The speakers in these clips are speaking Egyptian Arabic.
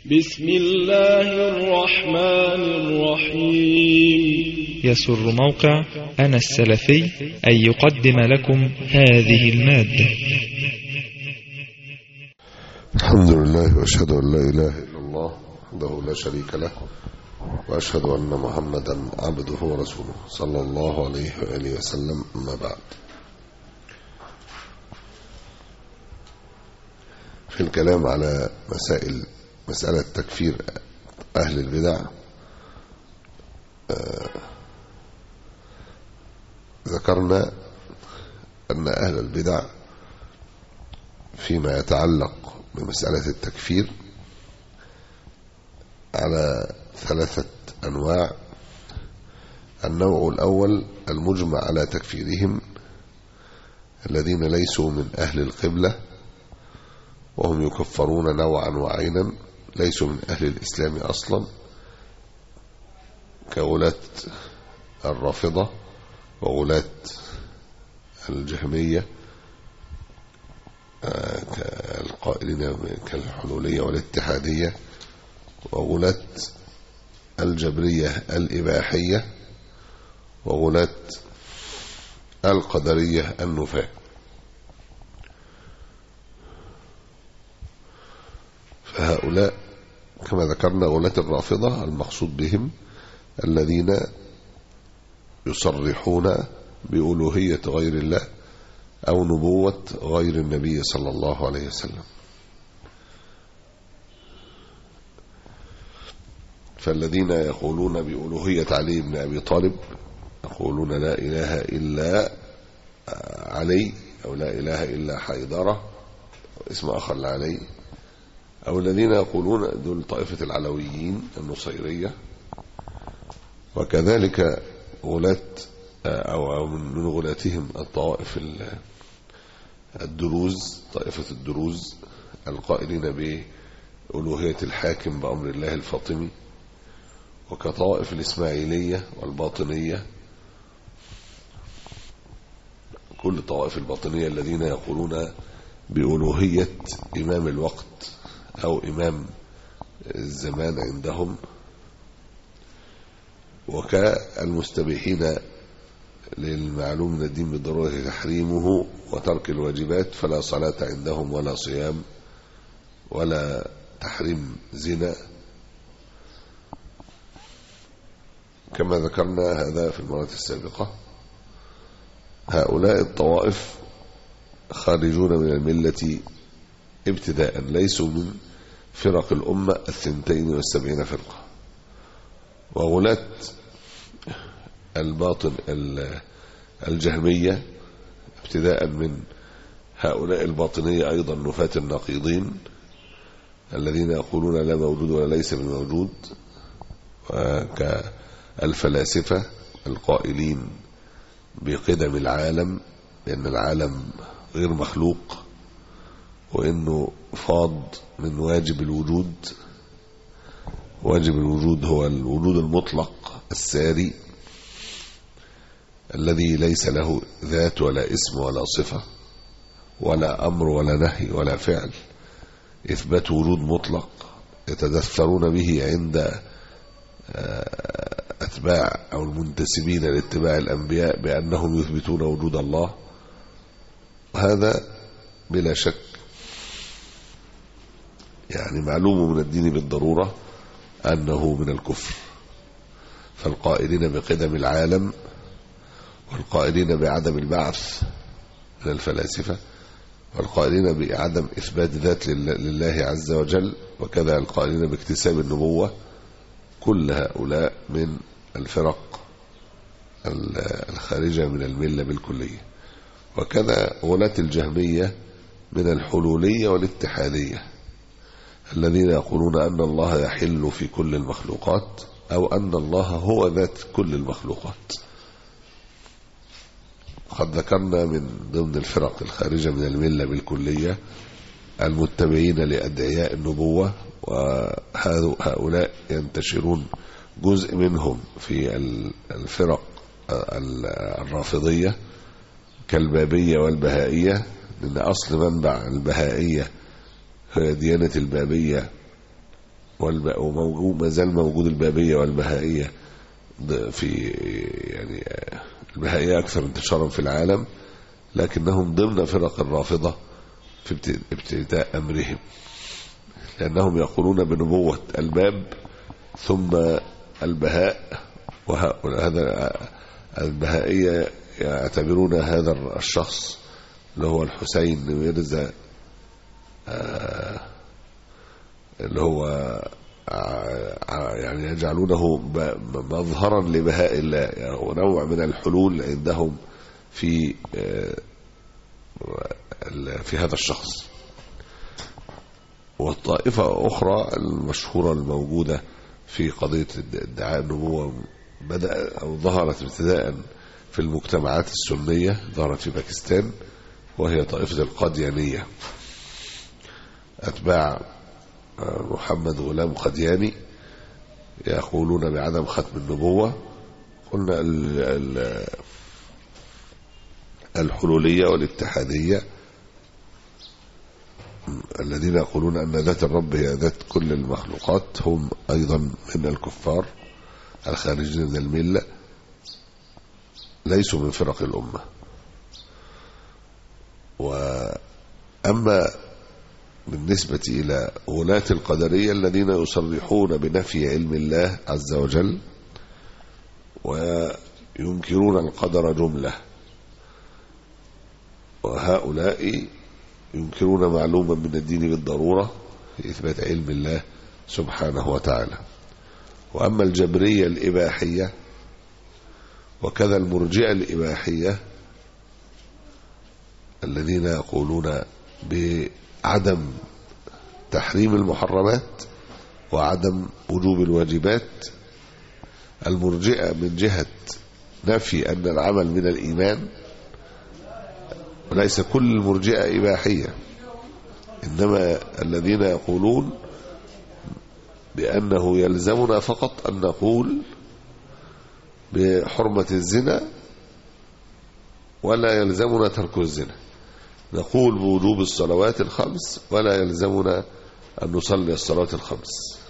بسم الله الرحمن الرحيم يسر موقع أنا السلفي أن يقدم لكم هذه المادة الحمد لله واشهد ان لا اله الا الله وحده لا شريك له واشهد ان محمدا عبده ورسوله صلى الله عليه واله وسلم اما بعد في الكلام على مسائل مسألة تكفير أهل البدع آه ذكرنا أن أهل البدع فيما يتعلق بمسألة التكفير على ثلاثة أنواع النوع الأول المجمع على تكفيرهم الذين ليسوا من أهل القبلة وهم يكفرون نوعا وعينا ليسوا من أهل الإسلام أصلا كغلاة الرافضة وغلاة الجهمية كالقائلين كالحلولية والاتحادية وغلاة الجبرية الإباحية وغلاة القدرية النفاة فهؤلاء كما ذكرنا غلاة الرافضة المقصود بهم الذين يصرحون بألوهية غير الله أو نبوة غير النبي صلى الله عليه وسلم فالذين يقولون بألوهية علي بن أبي طالب يقولون لا إله إلا علي أو لا إله إلا حيدرة اسم آخر لعلي أو الذين يقولون دول طائفة العلويين النصيرية وكذلك غلاة أو من غلاتهم الطوائف الدروز طائفة الدروز القائلين بألوهية الحاكم بأمر الله الفاطمي وكطائف الإسماعيلية والباطنية كل الطوائف الباطنية الذين يقولون بألوهية إمام الوقت أو إمام الزمان عندهم وكالمستبيحين للمعلوم من الدين بالضرورة تحريمه وترك الواجبات فلا صلاة عندهم ولا صيام ولا تحريم زنا كما ذكرنا هذا في المرة السابقة هؤلاء الطوائف خارجون من الملة ابتداء ليسوا من فرق الأمة الثنتين والسبعين فرقة وغلاة الباطن الجهمية ابتداء من هؤلاء الباطنية أيضا نفاة النقيضين الذين يقولون لا موجود ولا ليس بموجود كالفلاسفة القائلين بقدم العالم لأن العالم غير مخلوق وإنه فاض من واجب الوجود واجب الوجود هو الوجود المطلق الساري الذي ليس له ذات ولا اسم ولا صفة ولا أمر ولا نهي ولا فعل إثبات وجود مطلق يتدثرون به عند أتباع أو المنتسبين لاتباع الأنبياء بأنهم يثبتون وجود الله هذا بلا شك يعني معلوم من الدين بالضرورة أنه من الكفر فالقائلين بقدم العالم والقائلين بعدم البعث من الفلاسفة والقائلين بعدم إثبات ذات لله عز وجل وكذا القائلين باكتساب النبوة كل هؤلاء من الفرق الخارجة من الملة بالكلية وكذا غلاة الجهمية من الحلولية والاتحادية الذين يقولون أن الله يحل في كل المخلوقات أو أن الله هو ذات كل المخلوقات قد ذكرنا من ضمن الفرق الخارجة من الملة بالكلية المتبعين لأدعياء النبوة وهؤلاء ينتشرون جزء منهم في الفرق الرافضية كالبابية والبهائية لأن أصل منبع البهائية هي ديانة البابية والب... وموجود ما زال موجود البابية والبهائية ض- في يعني آه، البهائية أكثر انتشارا في العالم لكنهم ضمن فرق الرافضة في ابت- ابتداء أمرهم لأنهم يقولون بنبوة الباب ثم البهاء وهذا البهائية يعتبرون هذا الشخص اللي هو الحسين ميرزا آه، اللي هو آه، آه، يعني يجعلونه ب- مظهرا لبهاء الله يعني هو نوع من الحلول عندهم في آه، ال- في هذا الشخص والطائفة أخرى المشهورة الموجودة في قضية ادعاء النبوة بدأ أو ظهرت ابتداء في المجتمعات السنية ظهرت في باكستان وهي طائفة القاديانية أتباع آه، محمد غلام قدياني يقولون بعدم ختم النبوة قلنا ال- ال- الحلولية والاتحادية الذين يقولون أن ذات الرب هي ذات كل المخلوقات هم أيضا من الكفار الخارجين من الملة ليسوا من فرق الأمة وأما بالنسبة إلى ولاة القدرية الذين يصرحون بنفي علم الله عز وجل وينكرون القدر جملة وهؤلاء ينكرون معلوما من الدين بالضرورة في إثبات علم الله سبحانه وتعالى وأما الجبرية الإباحية وكذا المرجئة الإباحية الذين يقولون بعدم تحريم المحرمات وعدم وجوب الواجبات المرجئة من جهة نفي أن العمل من الإيمان وليس كل المرجئة إباحية إنما الذين يقولون بأنه يلزمنا فقط أن نقول بحرمة الزنا ولا يلزمنا ترك الزنا نقول بوجوب الصلوات الخمس ولا يلزمنا أن نصلي الصلوات الخمس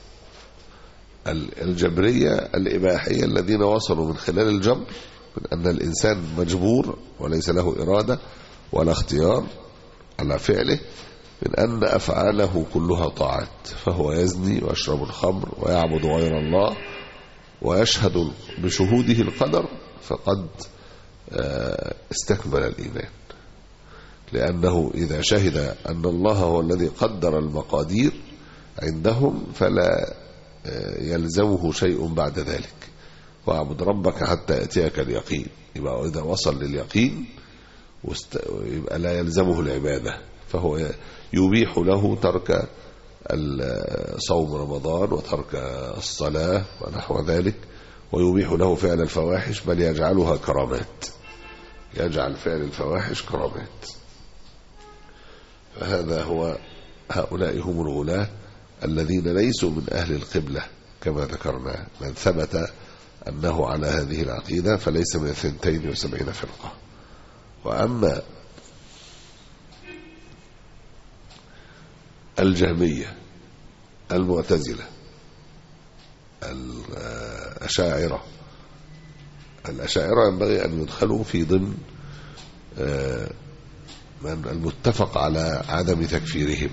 الجبرية الإباحية الذين وصلوا من خلال الجبر من أن الإنسان مجبور وليس له إرادة ولا اختيار على فعله من أن أفعاله كلها طاعات فهو يزني ويشرب الخمر ويعبد غير الله ويشهد بشهوده القدر فقد استكمل الإيمان لأنه إذا شهد أن الله هو الذي قدر المقادير عندهم فلا يلزمه شيء بعد ذلك واعبد ربك حتى يأتيك اليقين يبقى إذا وصل لليقين يبقى لا يلزمه العبادة فهو يبيح له ترك صوم رمضان وترك الصلاة ونحو ذلك ويبيح له فعل الفواحش بل يجعلها كرامات يجعل فعل الفواحش كرامات فهذا هو هؤلاء هم الغلاة الذين ليسوا من أهل القبلة كما ذكرنا من ثبت أنه على هذه العقيدة فليس من الثنتين وسبعين فرقة وأما الجهمية المعتزلة الأشاعرة الأشاعرة ينبغي أن يدخلوا في ضمن من المتفق على عدم تكفيرهم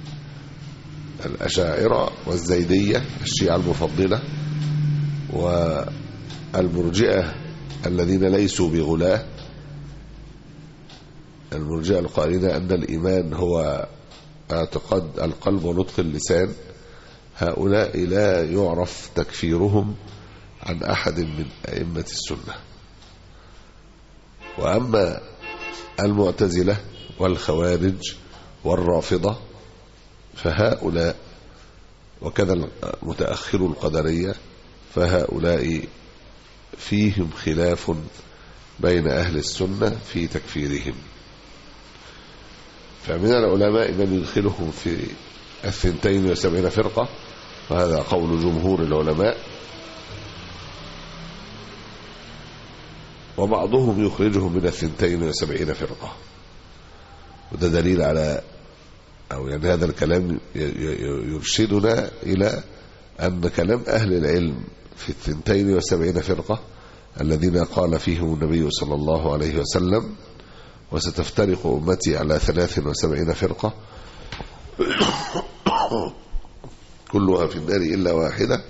الأشاعرة والزيدية الشيعة المفضلة والمرجئة الذين ليسوا بغلاة المرجئة القائلين أن الإيمان هو اعتقاد القلب ونطق اللسان هؤلاء لا يعرف تكفيرهم عن أحد من أئمة السنة وأما المعتزلة والخوارج والرافضة فهؤلاء وكذا متأخر القدرية فهؤلاء فيهم خلاف بين أهل السنة في تكفيرهم فمن العلماء من يدخلهم في الثنتين وسبعين فرقة وهذا قول جمهور العلماء وبعضهم يخرجهم من الثنتين وسبعين فرقة وده دليل على أو يعني هذا الكلام يرشدنا إلى أن كلام أهل العلم في الثنتين وسبعين فرقة الذين قال فيهم النبي صلى الله عليه وسلم وستفترق أمتي على ثلاث وسبعين فرقة كلها في النار إلا واحدة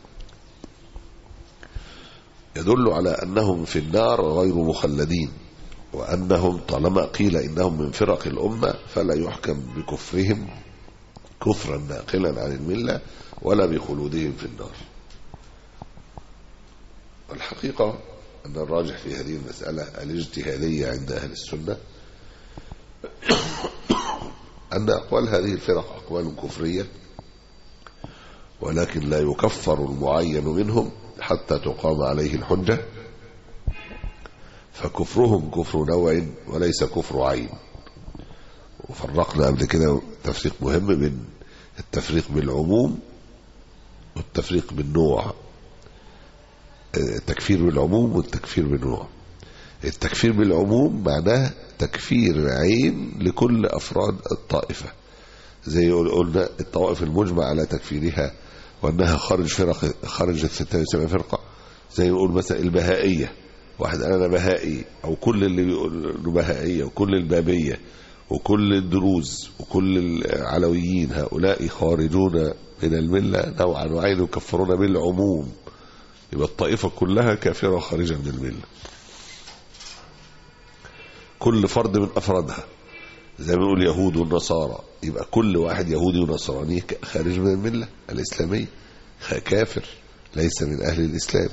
يدل على أنهم في النار غير مخلدين وأنهم طالما قيل إنهم من فرق الأمة فلا يحكم بكفرهم كفرا ناقلا عن الملة ولا بخلودهم في النار الحقيقة أن الراجح في هذه المسألة الاجتهادية عند أهل السنة أن أقوال هذه الفرق أقوال كفرية ولكن لا يكفر المعين منهم حتى تقام عليه الحجة فكفرهم كفر نوع وليس كفر عين وفرقنا قبل كده تفريق مهم بين التفريق بالعموم والتفريق بالنوع التكفير بالعموم والتكفير بالنوع التكفير بالعموم معناه تكفير عين لكل أفراد الطائفة زي قلنا الطوائف المجمع على تكفيرها وأنها خارج فرق خارج الستة وسبعين فرقة زي نقول مثلا البهائية واحد قال أنا بهائي أو كل اللي بيقول إنه بهائية وكل البابية وكل الدروز وكل العلويين هؤلاء خارجون من الملة نوعا وعين يكفرون بالعموم يبقى الطائفة كلها كافرة خارجة من الملة كل فرد من أفرادها زي ما نقول يهود والنصارى يبقى كل واحد يهودي ونصراني خارج من الملة الإسلامية كافر ليس من أهل الإسلام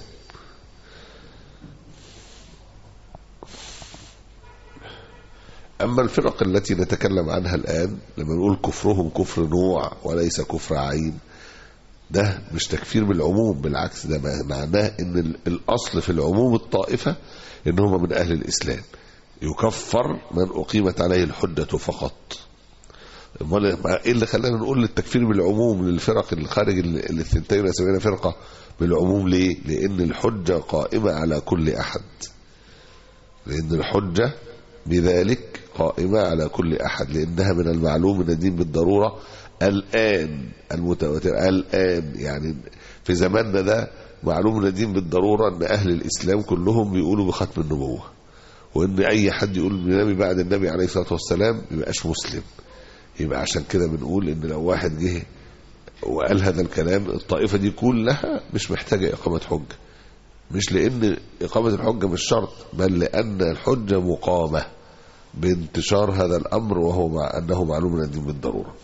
أما الفرق التي نتكلم عنها الآن لما نقول كفرهم كفر نوع وليس كفر عين ده مش تكفير بالعموم بالعكس ده معناه ان الاصل في العموم الطائفة ان هم من اهل الاسلام يكفر من اقيمت عليه الحجة فقط امال ايه اللي خلانا نقول التكفير بالعموم للفرق اللي خارج الثنتين وسبعين فرقة بالعموم ليه لان الحجة قائمة على كل احد لان الحجة بذلك قائمة على كل احد لانها من المعلوم من الدين بالضرورة الآن المتواتر الآن يعني في زماننا ده معلوم من الدين بالضرورة أن أهل الإسلام كلهم بيقولوا بختم النبوة وأن أي حد يقول النبي بعد النبي عليه الصلاة والسلام يبقاش مسلم يبقى عشان كده بنقول أن لو واحد جه وقال هذا الكلام الطائفة دي كلها مش محتاجة إقامة حجة مش لأن إقامة الحجة مش شرط بل لأن الحجة مقامة بانتشار هذا الأمر وهو مع أنه معلوم من الدين بالضرورة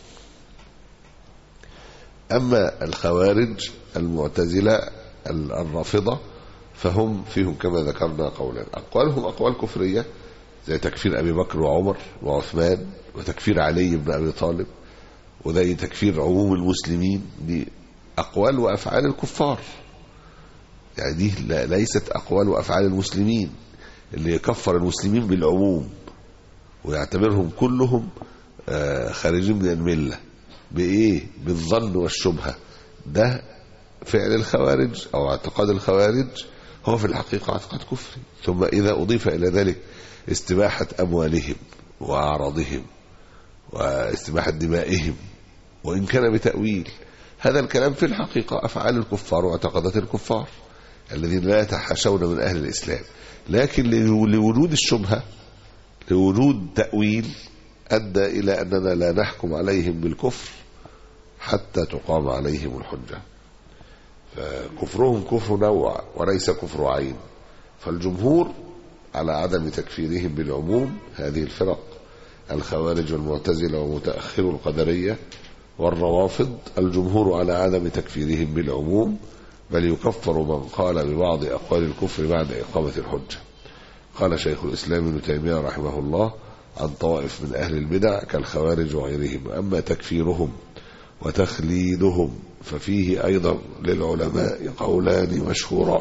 أما الخوارج المعتزلة الرافضة فهم فيهم كما ذكرنا قولا أقوالهم أقوال كفرية زي تكفير أبي بكر وعمر وعثمان وتكفير علي بن أبي طالب وزي تكفير عموم المسلمين دي أقوال وأفعال الكفار يعني دي ليست أقوال وأفعال المسلمين اللي يكفر المسلمين بالعموم ويعتبرهم كلهم خارجين من المله بإيه بالظن والشبهة ده فعل الخوارج أو اعتقاد الخوارج هو في الحقيقة اعتقاد كفري ثم إذا أضيف إلى ذلك استباحة أموالهم وأعراضهم واستباحة دمائهم وإن كان بتأويل هذا الكلام في الحقيقة أفعال الكفار واعتقادات الكفار الذين لا يتحاشون من أهل الإسلام لكن لوجود الشبهة لوجود تأويل أدى إلى أننا لا نحكم عليهم بالكفر حتى تقام عليهم الحجة فكفرهم كفر نوع وليس كفر عين فالجمهور على عدم تكفيرهم بالعموم هذه الفرق الخوارج والمعتزلة ومتأخر القدرية والروافض الجمهور على عدم تكفيرهم بالعموم بل يكفر من قال ببعض أقوال الكفر بعد إقامة الحجة قال شيخ الإسلام ابن تيمية رحمه الله عن طوائف من أهل البدع كالخوارج وغيرهم أما تكفيرهم وتخليدهم ففيه أيضا للعلماء قولان مشهوران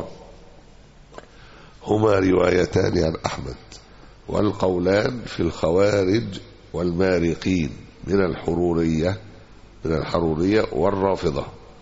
هما روايتان عن أحمد والقولان في الخوارج والمارقين من الحرورية من الحرورية والرافضة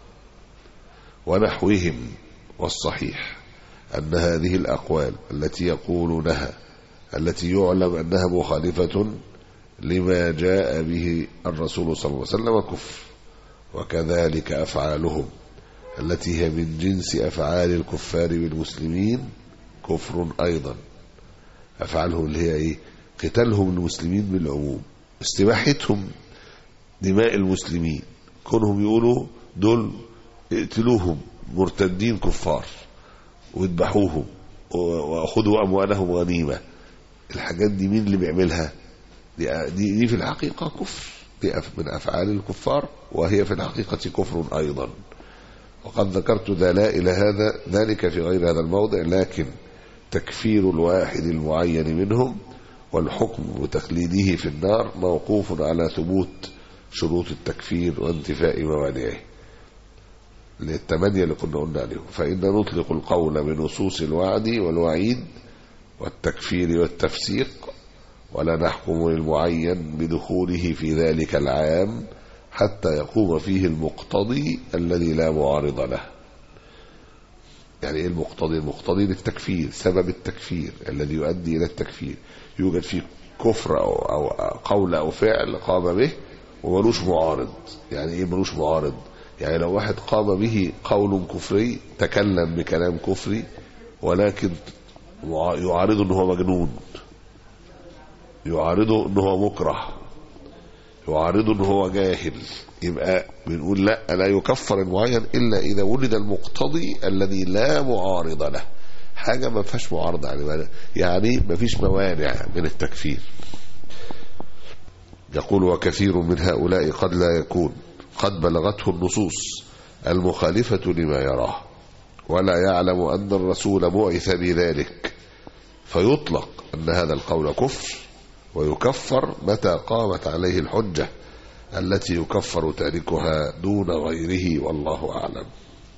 ونحوهم والصحيح أن هذه الأقوال التي يقولونها التي يعلم أنها مخالفة لما جاء به الرسول صلى الله عليه وسلم كفر وكذلك أفعالهم التي هي من جنس أفعال الكفار بالمسلمين كفر أيضا أفعالهم اللي هي إيه قتالهم المسلمين بالعموم استباحتهم دماء المسلمين كونهم يقولوا دول اقتلوهم مرتدين كفار واذبحوهم واخذوا اموالهم غنيمه الحاجات دي مين اللي بيعملها دي, دي, دي في الحقيقه كفر دي من افعال الكفار وهي في الحقيقه كفر ايضا وقد ذكرت دلائل هذا ذلك في غير هذا الموضع لكن تكفير الواحد المعين منهم والحكم بتخليده في النار موقوف على ثبوت شروط التكفير وانتفاء موانعه للثمانية اللي كنا قلنا عليهم فإن نطلق القول بنصوص الوعد والوعيد والتكفير والتفسيق ولا نحكم للمعين بدخوله في ذلك العام حتى يقوم فيه المقتضي الذي لا معارض له يعني ايه المقتضي المقتضي للتكفير سبب التكفير الذي يؤدي الى التكفير يوجد فيه كفر او, أو قول او فعل قام به وملوش معارض يعني ايه ملوش معارض يعني لو واحد قام به قول كفري تكلم بكلام كفري ولكن يعارضه ان هو مجنون يعارضه ان هو مكره يعارضه ان هو جاهل يبقى بنقول لا لا يكفر المعين الا اذا ولد المقتضي الذي لا معارض له حاجه ما فيهاش معارضه يعني يعني ما فيش موانع من التكفير يقول وكثير من هؤلاء قد لا يكون قد بلغته النصوص المخالفة لما يراه ولا يعلم أن الرسول بعث بذلك فيطلق أن هذا القول كفر ويكفر متى قامت عليه الحجة التي يكفر تاركها دون غيره والله أعلم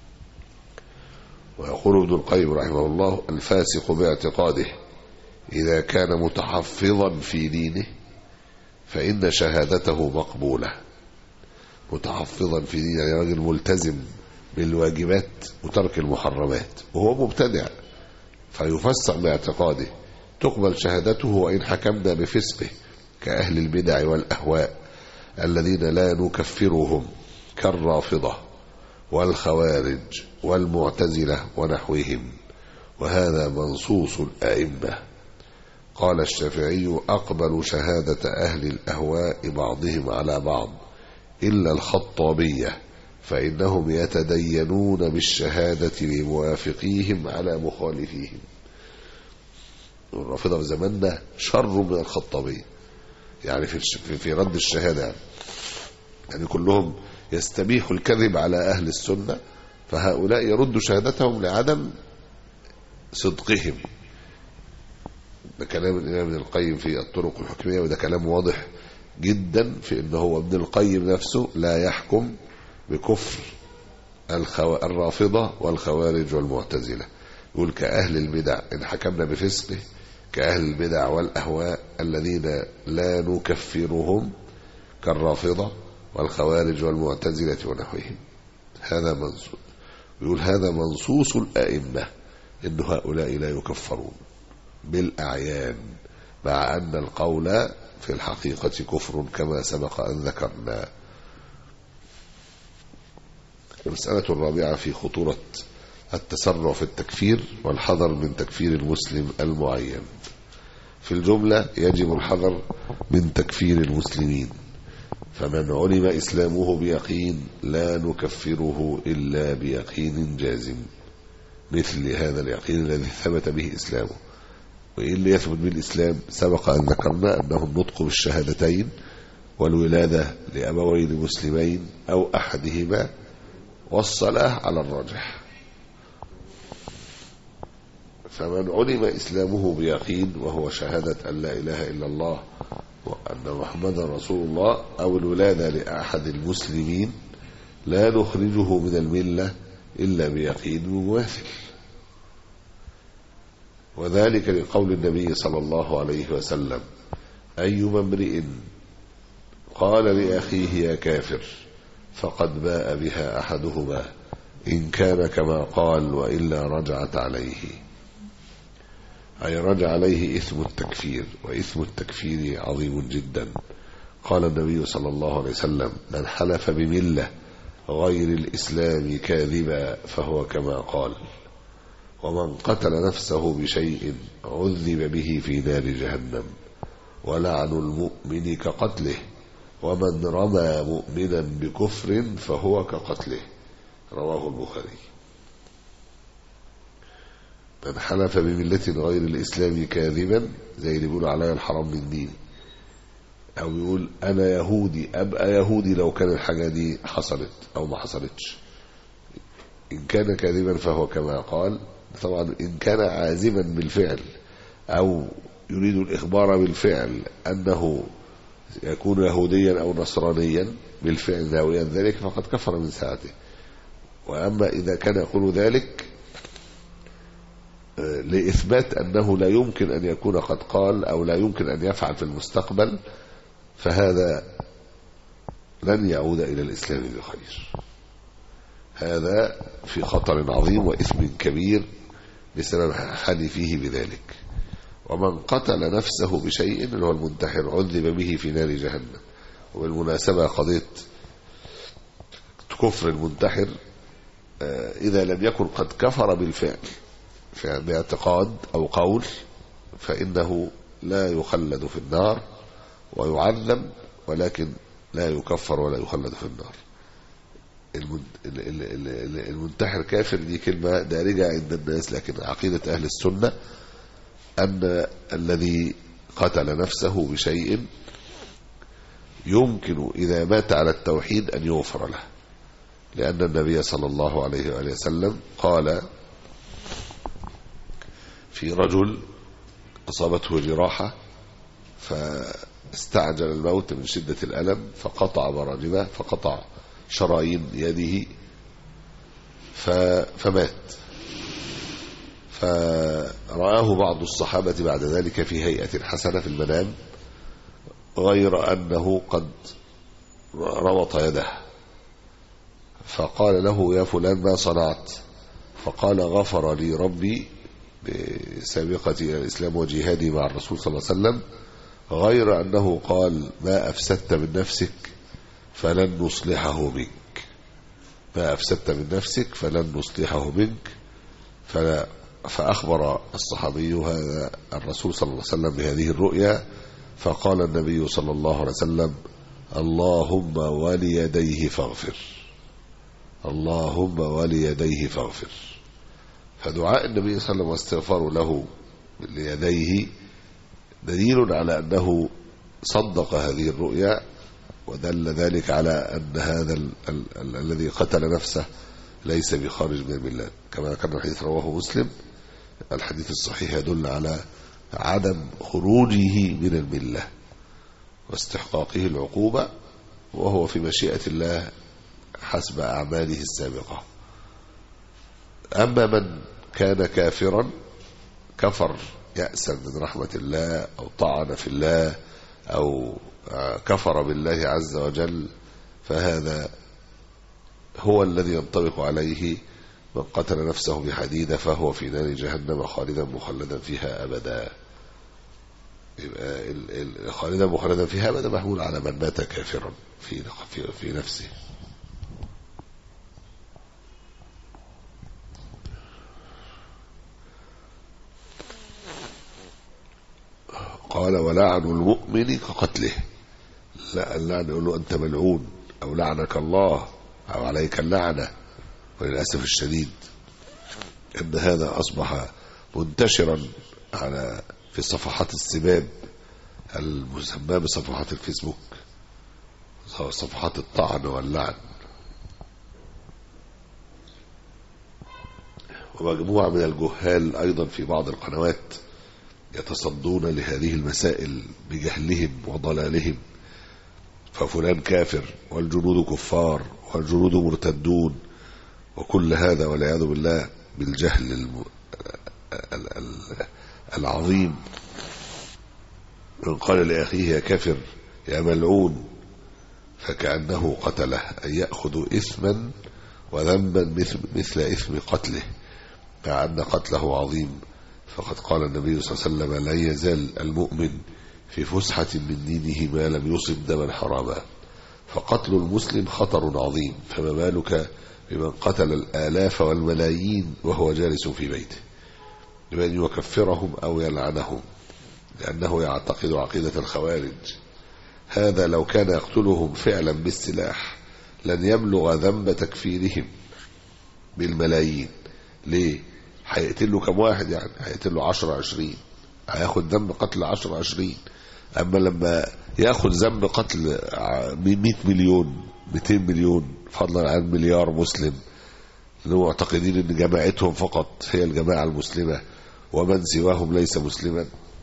ويقول ابن القيم رحمه الله الفاسق باعتقاده إذا كان متحفظا في دينه فإن شهادته مقبولة متحفظا في دينه يعني راجل ملتزم بالواجبات وترك المحرمات وهو مبتدع فيفسق باعتقاده تقبل شهادته وإن حكمنا بفسقه كأهل البدع والأهواء الذين لا نكفرهم كالرافضة والخوارج والمعتزلة ونحوهم وهذا منصوص الأئمة قال الشافعي أقبل شهادة أهل الأهواء بعضهم على بعض إلا الخطابية فإنهم يتدينون بالشهادة لموافقيهم على مخالفيهم الرافضة في زماننا شر من الخطابية يعني في في رد الشهادة يعني كلهم يستبيح الكذب على أهل السنة فهؤلاء يردوا شهادتهم لعدم صدقهم ده كلام الإمام ابن القيم في الطرق الحكمية وده كلام واضح جدا في ان هو ابن القيم نفسه لا يحكم بكفر الخو... الرافضة والخوارج والمعتزلة يقول كأهل البدع إن حكمنا بفسقه كأهل البدع والأهواء الذين لا نكفرهم كالرافضة والخوارج والمعتزلة ونحوهم هذا منصوص يقول هذا منصوص الأئمة إن هؤلاء لا يكفرون بالأعيان مع أن القول في الحقيقة كفر كما سبق أن ذكرنا المسألة الرابعة في خطورة التسرع في التكفير والحذر من تكفير المسلم المعين في الجملة يجب الحذر من تكفير المسلمين فمن علم إسلامه بيقين لا نكفره إلا بيقين جازم مثل هذا اليقين الذي ثبت به إسلامه وإيه اللي يثبت بالإسلام سبق أن ذكرنا أنه النطق بالشهادتين والولادة لأبوين مسلمين أو أحدهما والصلاة على الراجح فمن علم إسلامه بيقين وهو شهادة أن لا إله إلا الله وأن محمدا رسول الله أو الولادة لأحد المسلمين لا نخرجه من الملة إلا بيقين مماثل وذلك لقول النبي صلى الله عليه وسلم أيما امرئ قال لأخيه يا كافر فقد باء بها أحدهما إن كان كما قال وإلا رجعت عليه أي رجع عليه إثم التكفير وإثم التكفير عظيم جدا قال النبي صلى الله عليه وسلم من حلف بملة غير الإسلام كاذبا فهو كما قال ومن قتل نفسه بشيء عذب به في نار جهنم ولعن المؤمن كقتله ومن رمى مؤمنا بكفر فهو كقتله رواه البخاري من حلف بملة غير الإسلام كاذبا زي اللي بيقول عليا الحرام من ديني أو يقول أنا يهودي أبقى يهودي لو كان الحاجة دي حصلت أو ما حصلتش إن كان كاذبا فهو كما قال طبعا إن كان عازما بالفعل أو يريد الإخبار بالفعل أنه يكون يهوديا أو نصرانيا بالفعل ناويا ذلك فقد كفر من ساعته وأما إذا كان يقول ذلك لإثبات أنه لا يمكن أن يكون قد قال أو لا يمكن أن يفعل في المستقبل فهذا لن يعود إلى الإسلام بخير هذا في خطر عظيم وإثم كبير بسبب حلفه بذلك ومن قتل نفسه بشيء اللي هو المنتحر عذب به في نار جهنم وبالمناسبة قضية كفر المنتحر إذا لم يكن قد كفر بالفعل باعتقاد أو قول فإنه لا يخلد في النار ويعذب ولكن لا يكفر ولا يخلد في النار المنتحر كافر دي كلمة دارجة عند الناس لكن عقيدة أهل السنة أن الذي قتل نفسه بشيء يمكن إذا مات على التوحيد أن يغفر له لأن النبي صلى الله عليه وآله وسلم قال في رجل أصابته جراحة فاستعجل الموت من شدة الألم فقطع براجمه فقطع شرايين يده فمات فرآه بعض الصحابة بعد ذلك في هيئة حسنة في المنام غير أنه قد ربط يده فقال له يا فلان ما صنعت فقال غفر لي ربي بسابقتي إلى الإسلام وجهادي مع الرسول صلى الله عليه وسلم غير أنه قال ما أفسدت من نفسك فلن نصلحه منك ما أفسدت من نفسك فلن نصلحه منك فلا فأخبر الصحابي هذا الرسول صلى الله عليه وسلم بهذه الرؤيا فقال النبي صلى الله عليه وسلم اللهم وليديه فاغفر اللهم وليديه فاغفر فدعاء النبي صلى الله عليه وسلم واستغفاره له ليديه دليل على أنه صدق هذه الرؤيا ودل ذلك على أن هذا ال ال ال الذي قتل نفسه ليس بخارج من الملة كما كان الحديث رواه مسلم الحديث الصحيح يدل على عدم خروجه من الملة واستحقاقه العقوبة وهو في مشيئة الله حسب أعماله السابقة أما من كان كافرا كفر يأسا من رحمة الله أو طعن في الله أو كفر بالله عز وجل فهذا هو الذي ينطبق عليه من قتل نفسه بحديدة فهو في نار جهنم خالدا مخلدا فيها أبدا يبقى خالدا مخلدا فيها أبدا محمول على من مات كافرا في في, في نفسه قال ولعن المؤمن كقتله لا اللعن يقول له أنت ملعون أو لعنك الله أو عليك اللعنة وللأسف الشديد أن هذا أصبح منتشرا على في صفحات السباب المسمى بصفحات الفيسبوك صفحات الطعن واللعن ومجموعة من الجهال أيضا في بعض القنوات يتصدون لهذه المسائل بجهلهم وضلالهم ففلان كافر والجنود كفار والجنود مرتدون وكل هذا والعياذ بالله بالجهل الم... العظيم من قال لأخيه يا كافر يا ملعون فكأنه قتله أن يأخذ إثما وذنبا مثل, مثل إثم قتله مع أن قتله عظيم فقد قال النبي صلى الله عليه وسلم لا يزال المؤمن في فسحة من دينه ما لم يصب دما حراما فقتل المسلم خطر عظيم فما بالك بمن قتل الآلاف والملايين وهو جالس في بيته بأن يكفرهم أو يلعنهم لأنه يعتقد عقيدة الخوارج هذا لو كان يقتلهم فعلا بالسلاح لن يبلغ ذنب تكفيرهم بالملايين ليه هيقتل له كم واحد يعني هيقتل له 10 20 هياخد ذنب قتل 10 20 اما لما ياخد ذنب قتل 100 مليون 200 مليون فضلا عن مليار مسلم اللي معتقدين ان جماعتهم فقط هي الجماعه المسلمه ومن سواهم ليس مسلما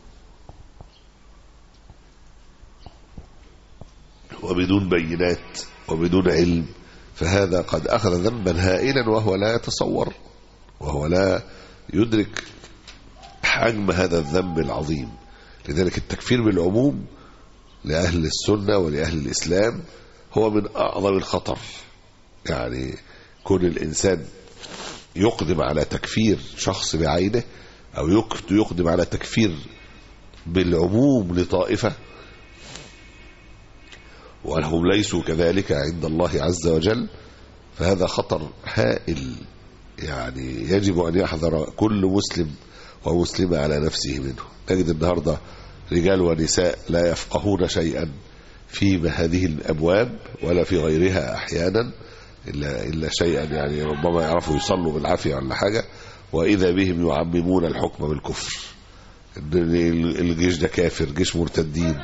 وبدون بينات وبدون علم فهذا قد أخذ ذنبا هائلا وهو لا يتصور وهو لا يدرك حجم هذا الذنب العظيم لذلك التكفير بالعموم لأهل السنة ولأهل الإسلام هو من أعظم الخطر يعني كون الإنسان يقدم على تكفير شخص بعينه أو يقدم على تكفير بالعموم لطائفة وهم ليسوا كذلك عند الله عز وجل فهذا خطر هائل يعني يجب أن يحذر كل مسلم ومسلمة على نفسه منه نجد النهاردة رجال ونساء لا يفقهون شيئا في هذه الأبواب ولا في غيرها أحيانا إلا, إلا شيئا يعني ربما يعرفوا يصلوا بالعافية ولا حاجة وإذا بهم يعممون الحكم بالكفر الجيش ده كافر جيش مرتدين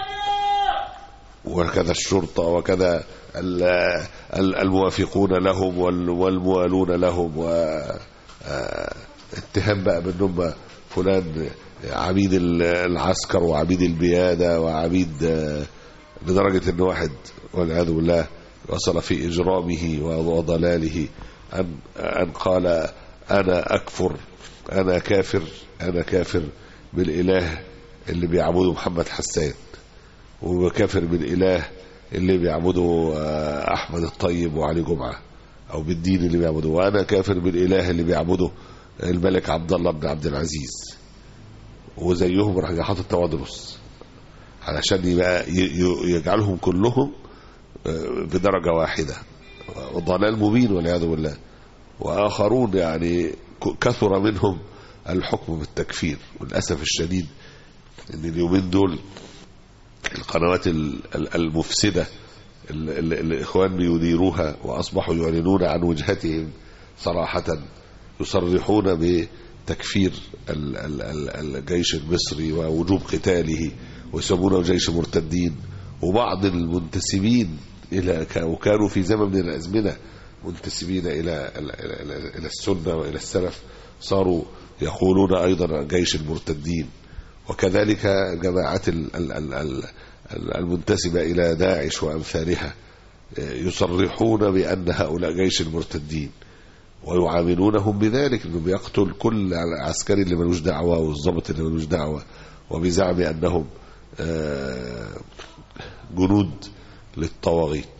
وكذا الشرطة وكذا الموافقون لهم والموالون لهم واتهام بقى بأنهم فلان عميد العسكر وعميد البيادة وعميد لدرجة ان واحد والعياذ بالله وصل في إجرامه وضلاله أن, أن قال أنا أكفر أنا كافر أنا كافر بالإله اللي بيعبده محمد حسان وكافر بالإله اللي بيعبده أحمد الطيب وعلي جمعة أو بالدين اللي بيعبده وأنا كافر بالإله اللي بيعبده الملك عبد الله بن عبد العزيز وزيهم راح حاطط توادرس علشان يبقى يجعلهم كلهم في درجة واحدة وضلال مبين والعياذ بالله وآخرون يعني كثر منهم الحكم بالتكفير والأسف الشديد ان اليومين دول القنوات المفسدة الإخوان بيديروها وأصبحوا يعلنون عن وجهتهم صراحة يصرحون بتكفير الجيش المصري ووجوب قتاله ويسمونه جيش مرتدين وبعض المنتسبين إلى وكانوا في زمن من الأزمنة منتسبين إلى إلى السنة وإلى السلف صاروا يقولون أيضا جيش المرتدين وكذلك جماعات المنتسبة إلى داعش وأمثالها يصرحون بأن هؤلاء جيش المرتدين ويعاملونهم بذلك انه بيقتل كل عسكري اللي ملوش دعوه والضابط اللي ملوش دعوه وبزعم انهم جنود للطواغيت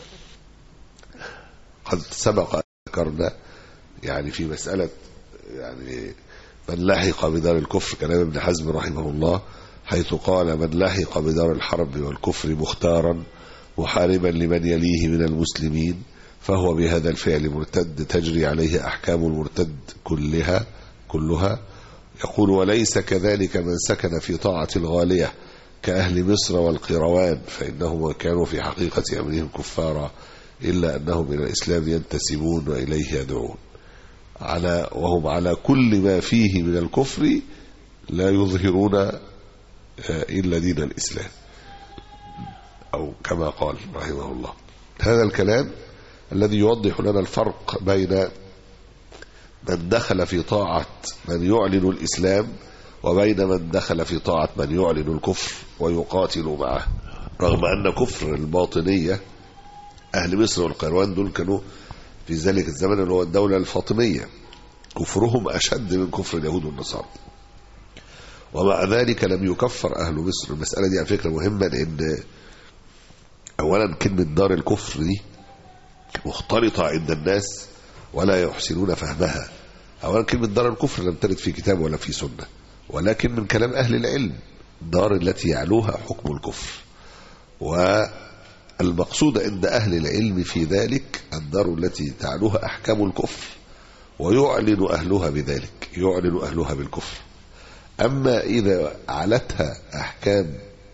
قد سبق ذكرنا يعني في مسألة يعني من لحق بدار الكفر كلام ابن حزم رحمه الله حيث قال من لحق بدار الحرب والكفر مختارا محاربا لمن يليه من المسلمين فهو بهذا الفعل مرتد تجري عليه أحكام المرتد كلها كلها يقول وليس كذلك من سكن في طاعة الغالية كأهل مصر والقروان فإنهم كانوا في حقيقة أمرهم كفارا إلا أنهم إلى الإسلام ينتسبون وإليه يدعون على وهم على كل ما فيه من الكفر لا يظهرون إلا دين الإسلام أو كما قال رحمه الله هذا الكلام الذي يوضح لنا الفرق بين من دخل في طاعة من يعلن الإسلام وبين من دخل في طاعة من يعلن الكفر ويقاتل معه رغم أن كفر الباطنية أهل مصر والقيروان دول كانوا في ذلك الزمن اللي هو الدولة الفاطمية كفرهم أشد من كفر اليهود والنصارى ومع ذلك لم يكفر أهل مصر المسألة دي على فكرة مهمة لأن أولا كلمة دار الكفر دي مختلطة عند الناس ولا يحسنون فهمها أولا كلمة دار الكفر لم ترد في كتاب ولا في سنة ولكن من كلام أهل العلم دار التي يعلوها حكم الكفر المقصود عند أهل العلم في ذلك الدار التي تعلوها أحكام الكفر ويعلن أهلها بذلك يعلن أهلها بالكفر أما إذا علتها أحكام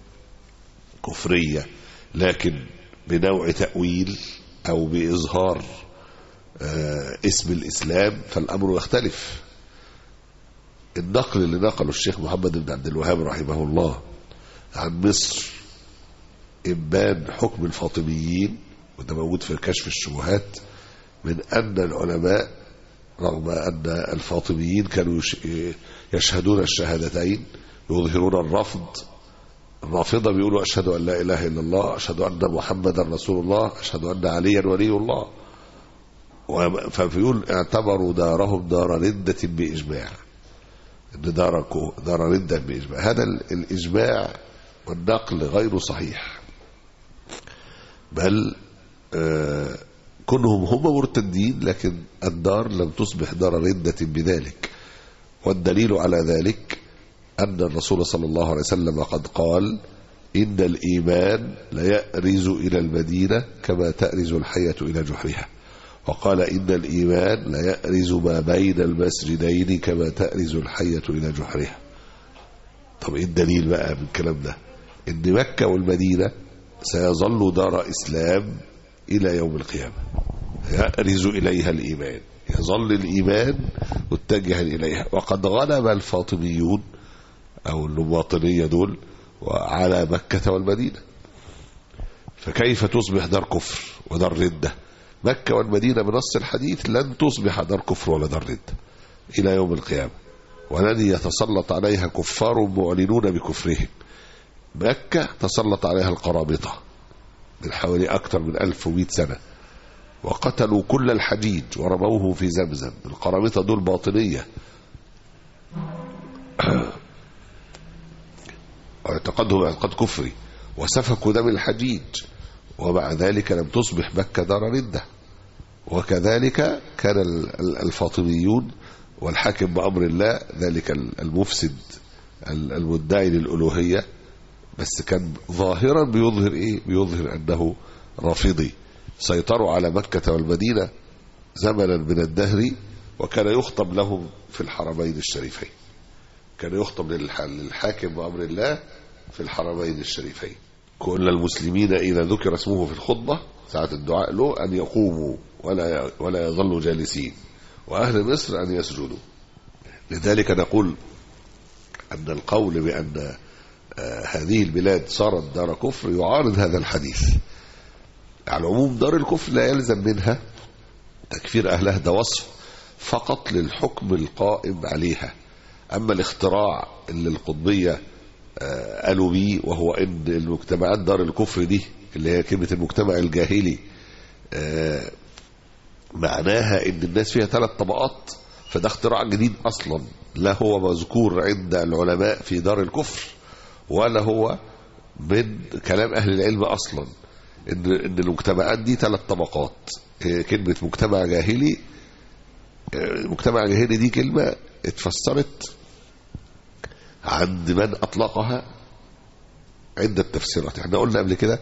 كفرية لكن بنوع تأويل أو بإظهار آه، اسم الإسلام فالأمر يختلف النقل اللي نقله الشيخ محمد بن عبد الوهاب رحمه الله عن مصر إبان حكم الفاطميين وده موجود في كشف الشبهات من أن العلماء رغم أن الفاطميين كانوا يش- يشهدون الشهادتين يظهرون الرفض الرافضة بيقولوا أشهد أن لا إله إلا الله أشهد أن محمدا رسول الله أشهد أن عليا ولي الله و- فبيقول اعتبروا دارهم دار ردة بإجماع إن دار كو- دار ردة بإجماع هذا ال- الإجماع والنقل غير صحيح بل آه، كونهم هم مرتدين لكن الدار لم تصبح دار ردة بذلك والدليل على ذلك أن الرسول صلى الله عليه وسلم قد قال إن الإيمان ليأرز إلى المدينة كما تأرز الحية إلى جحرها وقال إن الإيمان ليأرز ما بين المسجدين كما تأرز الحية إلى جحرها طب إيه الدليل بقى من الكلام ده إن مكة والمدينة سيظل دار إسلام إلى يوم القيامة يأرز إليها الإيمان يظل الإيمان متجها إليها وقد غلب الفاطميون أو الباطنية دول على مكة والمدينة فكيف تصبح دار كفر ودار ردة مكة والمدينة بنص الحديث لن تصبح دار كفر ولا دار ردة إلى يوم القيامة ولن يتسلط عليها كفار معلنون بكفرهم مكة تسلط عليها القرابطة من حوالي أكثر من 1100 سنة وقتلوا كل الحجيج ورموه في زمزم القرامطة دول باطنية واعتقادهم اعتقاد كفري وسفكوا دم الحجيج ومع ذلك لم تصبح مكة دار ردة وكذلك كان ال- ال- الفاطميون والحاكم بأمر الله ذلك ال- المفسد ال- المدعي للألوهية بس كان ظاهرا بيظهر ايه بيظهر انه رافضي سيطروا على مكة والمدينة زمنا من الدهر وكان يخطب لهم في الحرمين الشريفين كان يخطب للح- للحاكم بأمر الله في الحرمين الشريفين كل المسلمين إذا ذكر اسمه في الخطبة ساعة الدعاء له أن يقوموا ولا ولا يظلوا جالسين وأهل مصر أن يسجدوا لذلك نقول أن القول بأن آه، هذه البلاد صارت دار كفر يعارض هذا الحديث على العموم دار الكفر لا يلزم منها تكفير أهلها ده وصف فقط للحكم القائم عليها أما الاختراع اللي القطبية آه، قالوا بيه وهو ان المجتمعات دار الكفر دي اللي هي كلمة المجتمع الجاهلي آه، معناها ان الناس فيها ثلاث طبقات فده اختراع جديد اصلا لا هو مذكور عند العلماء في دار الكفر ولا هو من كلام اهل العلم اصلا ان ان المجتمعات دي ثلاث طبقات آه، كلمة مجتمع جاهلي آه، مجتمع جاهلي دي كلمة اتفسرت عند من أطلقها عدة تفسيرات احنا قلنا قبل كده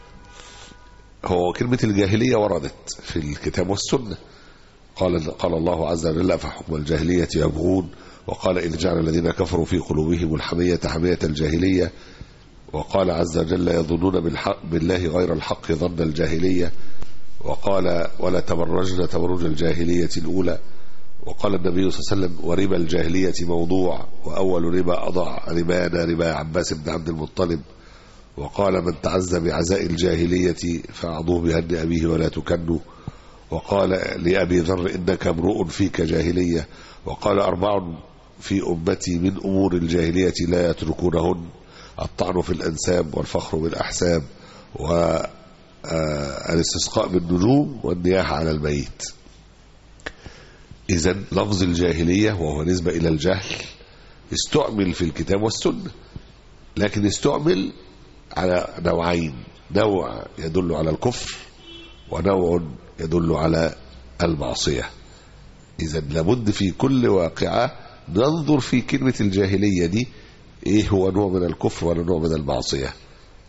هو كلمة الجاهلية وردت في الكتاب والسنة قال قال الله عز وجل أفحكم الجاهلية يبغون وقال إذ جعل الذين كفروا في قلوبهم الحمية حمية الجاهلية وقال عز وجل يظنون بالحق بالله غير الحق ظن الجاهلية وقال ولا تبرجن تبرج الجاهلية الأولى وقال النبي صلى الله عليه وسلم وربا الجاهلية موضوع وأول ربا أضع ربانا ربا عباس بن عبد المطلب وقال من تعزى بعزاء الجاهلية فأعضوه بهن أبيه ولا تكنوا وقال لأبي ذر إنك امرؤ فيك جاهلية وقال أربع في أمتي من أمور الجاهلية لا يتركونهن الطعن في الأنساب والفخر بالأحساب والاستسقاء بالنجوم والنياحة على الميت إذا لفظ الجاهلية وهو نسبة إلى الجهل استعمل في الكتاب والسنة لكن استعمل على نوعين نوع يدل على الكفر ونوع يدل على المعصية إذا لابد في كل واقعة ننظر في كلمة الجاهلية دي إيه هو نوع من الكفر ولا نوع من المعصية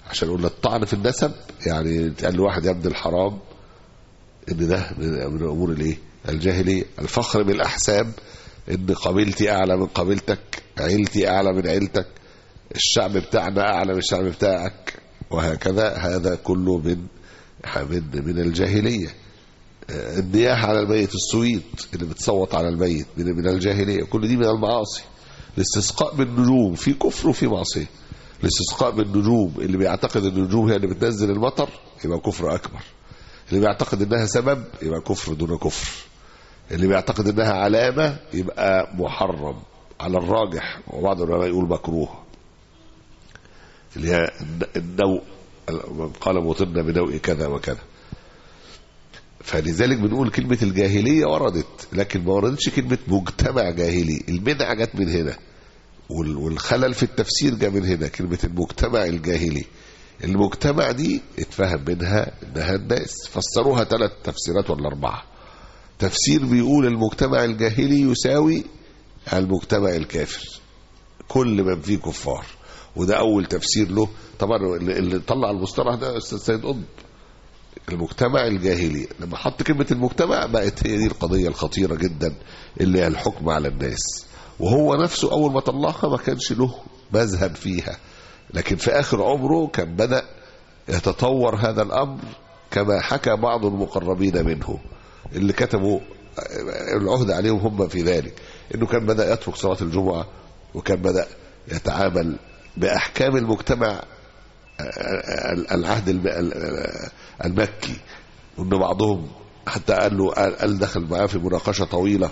عشان قلنا الطعن في النسب يعني تقال لواحد يا ابن الحرام ان ده من من الامور الايه الجاهليه الفخر بالاحساب ان قبيلتي اعلى من قبيلتك عيلتي اعلى من عيلتك الشعب بتاعنا اعلى من الشعب بتاعك وهكذا هذا كله من من من الجاهليه آه، النياحه على الميت الصويت اللي بتصوت على الميت من من الجاهليه كل دي من المعاصي الاستسقاء بالنجوم في كفر وفي معصيه الاستسقاء بالنجوم اللي بيعتقد ان النجوم هي اللي بتنزل المطر يبقى كفر اكبر اللي بيعتقد انها سبب يبقى كفر دون كفر اللي بيعتقد انها علامه يبقى محرم على الراجح وبعض العلماء يقول مكروه اللي هي النوء من قال مطرنا بنوء كذا وكذا فلذلك بنقول كلمة الجاهلية وردت لكن ما وردتش كلمة مجتمع جاهلي البدعة جت من هنا وال- والخلل في التفسير جاء من هنا كلمة المجتمع الجاهلي المجتمع دي اتفهم منها انها الناس فسروها ثلاث تفسيرات ولا اربعه تفسير بيقول المجتمع الجاهلي يساوي المجتمع الكافر كل من فيه كفار وده اول تفسير له طبعا اللي اللي طلع المصطلح ده استاذ سيد قطب المجتمع الجاهلي لما حط كلمة المجتمع بقت هي دي القضية الخطيرة جدا اللي هي الحكم على الناس وهو نفسه أول ما طلعها ما كانش له مذهب فيها لكن في آخر عمره كان بدأ يتطور هذا الأمر كما حكى بعض المقربين منه اللي كتبوا العهد عليهم هم في ذلك انه كان بدأ يترك صلاة الجمعة وكان بدأ يتعامل بأحكام المجتمع العهد الم- المكي وان بعضهم حتى قال له قال قال دخل معاه في مناقشه طويله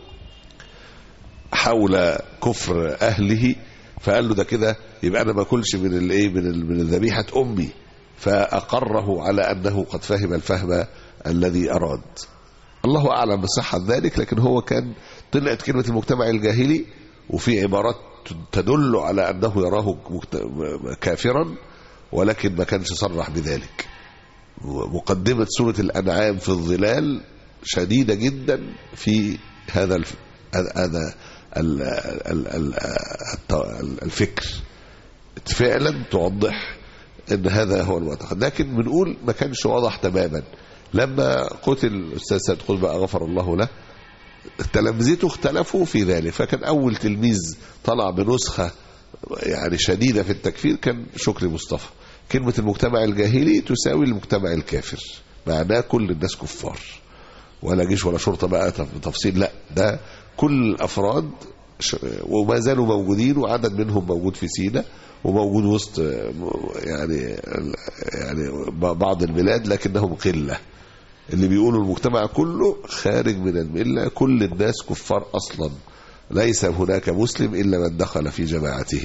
حول كفر اهله فقال له ده كده يبقى انا ما اكلش من الايه من ال- من ذبيحه امي فاقره على انه قد فهم الفهم الذي اراد الله اعلم بصحه ذلك لكن هو كان طلعت كلمه المجتمع الجاهلي وفي عبارات تدل على انه يراه مجت- كافرا ولكن ما كانش صرح بذلك مقدمة سورة الأنعام في الظلال شديدة جدا في هذا الف... هذا ال... ال... ال... الت- الفكر فعلا توضح ان هذا هو المعتقد لكن بنقول ما كانش واضح تماما لما قتل الاستاذ سيد قطب غفر الله له تلامذته اختلفوا في ذلك فكان اول تلميذ طلع بنسخه يعني شديده في التكفير كان شكري مصطفى كلمه المجتمع الجاهلي تساوي المجتمع الكافر معناه كل الناس كفار ولا جيش ولا شرطه بقى تف- تفصيل لا ده كل الافراد ش- وما زالوا موجودين وعدد منهم موجود في سينا وموجود وسط آه، يعني يعني بعض البلاد لكنهم قله اللي بيقولوا المجتمع كله خارج من المله كل الناس كفار اصلا ليس هناك مسلم الا من دخل في جماعتهم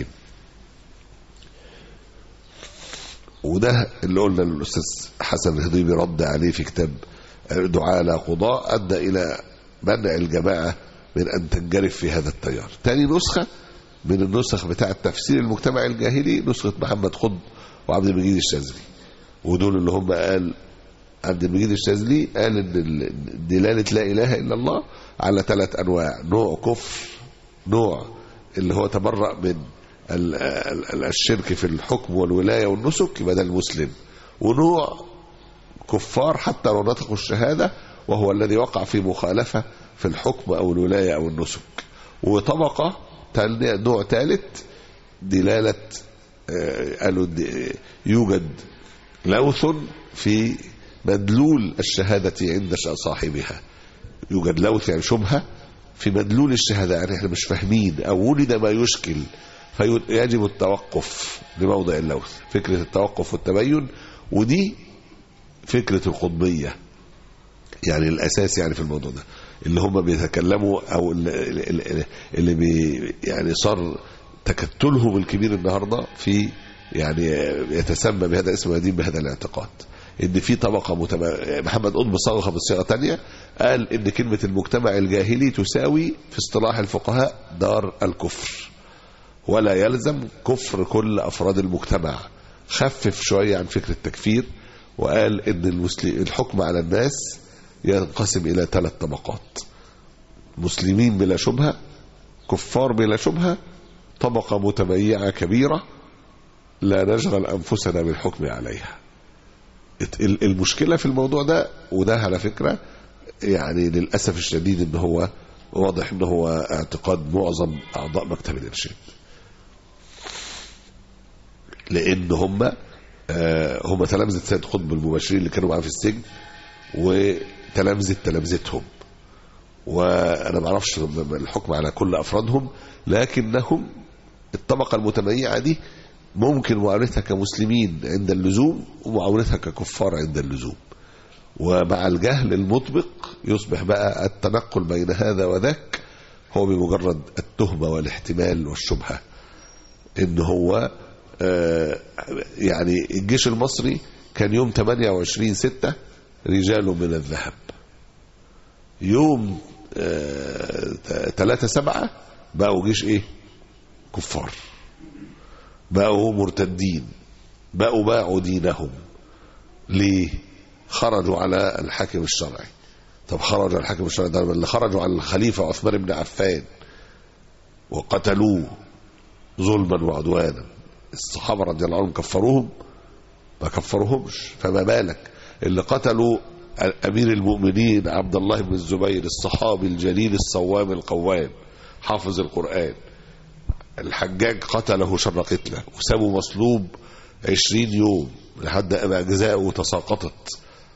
وده اللي قلنا للاستاذ حسن الهضيبي رد عليه في كتاب دعاء لا قضاء ادى الى منع الجماعه من ان تنجرف في هذا التيار. تاني نسخه من النسخ بتاعه تفسير المجتمع الجاهلي نسخه محمد خض وعبد المجيد الشاذلي. ودول اللي هم قال عبد المجيد الشاذلي قال ان ال- دلاله لا اله الا الله على ثلاث انواع، نوع كفر، نوع اللي هو تبرأ من ال- ال- ال- الشرك في الحكم والولايه والنسك يبقى ده المسلم. ونوع كفار حتى لو نطقوا الشهادة وهو الذي وقع في مخالفة في الحكم أو الولاية أو النسك وطبقة تانية نوع ثالث دلالة آه، قالوا د- يوجد لوث في مدلول الشهادة عند صاحبها يوجد لوث يعني شبهة في مدلول الشهادة يعني احنا مش فاهمين أو ولد ما يشكل فيجب التوقف لموضع اللوث فكرة التوقف والتبين ودي فكرة القطبية يعني الأساس يعني في الموضوع ده اللي هم بيتكلموا أو اللي, اللي- اللي بي يعني صار تكتلهم الكبير النهاردة في يعني يتسمى بهذا الاسم ويدين بهذا الاعتقاد ان في طبقه متم... محمد قطب صاغها بصيغه تانية قال ان كلمه المجتمع الجاهلي تساوي في اصطلاح الفقهاء دار الكفر ولا يلزم كفر كل افراد المجتمع خفف شويه عن فكره التكفير وقال ان المسلم الحكم على الناس ينقسم الى ثلاث طبقات مسلمين بلا شبهه كفار بلا شبهه طبقه متميعه كبيره لا نشغل أنفسنا بالحكم عليها ات- ال- المشكلة في الموضوع ده وده على فكرة يعني للأسف الشديد ان هو واضح ان هو اعتقاد معظم أعضاء مكتب الإرشاد لأن هم آه، هم تلامذة سيد قطب المباشرين اللي كانوا معاه في السجن وتلامذة تلامذتهم وانا ما اعرفش الحكم على كل افرادهم لكنهم الطبقه المتميعه دي ممكن معاملتها كمسلمين عند اللزوم ومعاملتها ككفار عند اللزوم ومع الجهل المطبق يصبح بقى التنقل بين هذا وذاك هو بمجرد التهمه والاحتمال والشبهه ان هو آه، يعني الجيش المصري كان يوم 28 6 رجال من الذهب يوم ثلاثة سبعة بقوا جيش ايه كفار بقوا مرتدين بقوا باعوا دينهم ليه خرجوا على الحاكم الشرعي طب خرجوا على الحاكم الشرعي ده اللي خرجوا على الخليفة عثمان بن عفان وقتلوه ظلما وعدوانا الصحابة رضي الله عنهم كفروهم ما كفرهمش فما بالك اللي قتلوا أمير المؤمنين عبد الله بن الزبير الصحابي الجليل الصوام القوام حافظ القرآن الحجاج قتله شر قتله وسابه مصلوب عشرين يوم لحد ما أجزاؤه تساقطت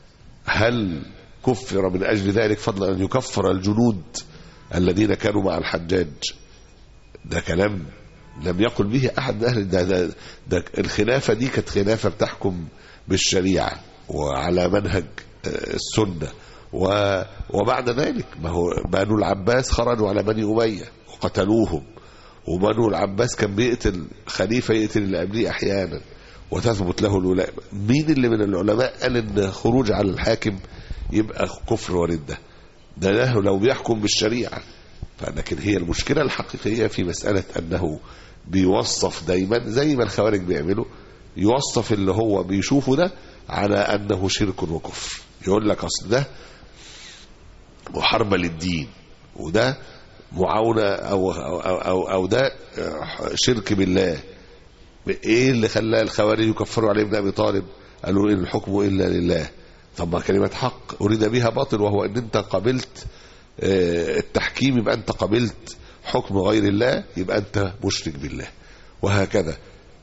هل كفر من أجل ذلك فضلا أن يكفر الجنود الذين كانوا مع الحجاج ده كلام لم يقل به أحد من أهل ده, ده, ده الخلافة دي كانت خلافة بتحكم بالشريعة وعلى منهج السنة و وبعد ذلك ما هو بنو العباس خرجوا على بني أمية وقتلوهم وبنو العباس كان بيقتل خليفة يقتل اللي قبليه أحيانا وتثبت له الولاء مين اللي من العلماء قال ان خروج على الحاكم يبقى كفر وردة ده له لو بيحكم بالشريعة لكن هي المشكلة الحقيقية في مسألة أنه بيوصف دايما زي ما الخوارج بيعملوا يوصف اللي هو بيشوفه ده على أنه شرك وكفر يقول لك أصل ده محاربة للدين وده معاونة أو, أو, أو, أو, أو ده شرك بالله ايه اللي خلى الخوارج يكفروا عليه ابن ابي طالب قالوا ان الحكم الا لله طب ما كلمه حق اريد بها باطل وهو ان انت قبلت التحكيم يبقى انت قبلت حكم غير الله يبقى انت مشرك بالله وهكذا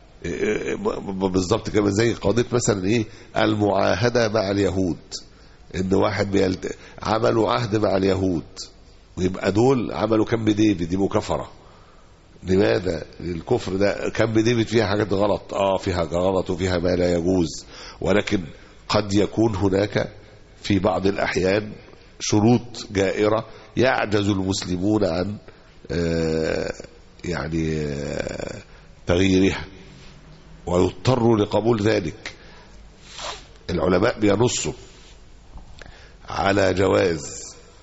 بالظبط كما زي قضيه مثلا ايه المعاهده مع اليهود ان واحد بيلت... عملوا عهد مع اليهود ويبقى دول عملوا كم ديفيد يبقوا كفره لماذا الكفر ده كم ديفيد فيها حاجات غلط اه فيها غلط وفيها ما لا يجوز ولكن قد يكون هناك في بعض الاحيان شروط جائرة يعجز المسلمون عن آه يعني آه تغييرها ويضطروا لقبول ذلك العلماء بينصوا على جواز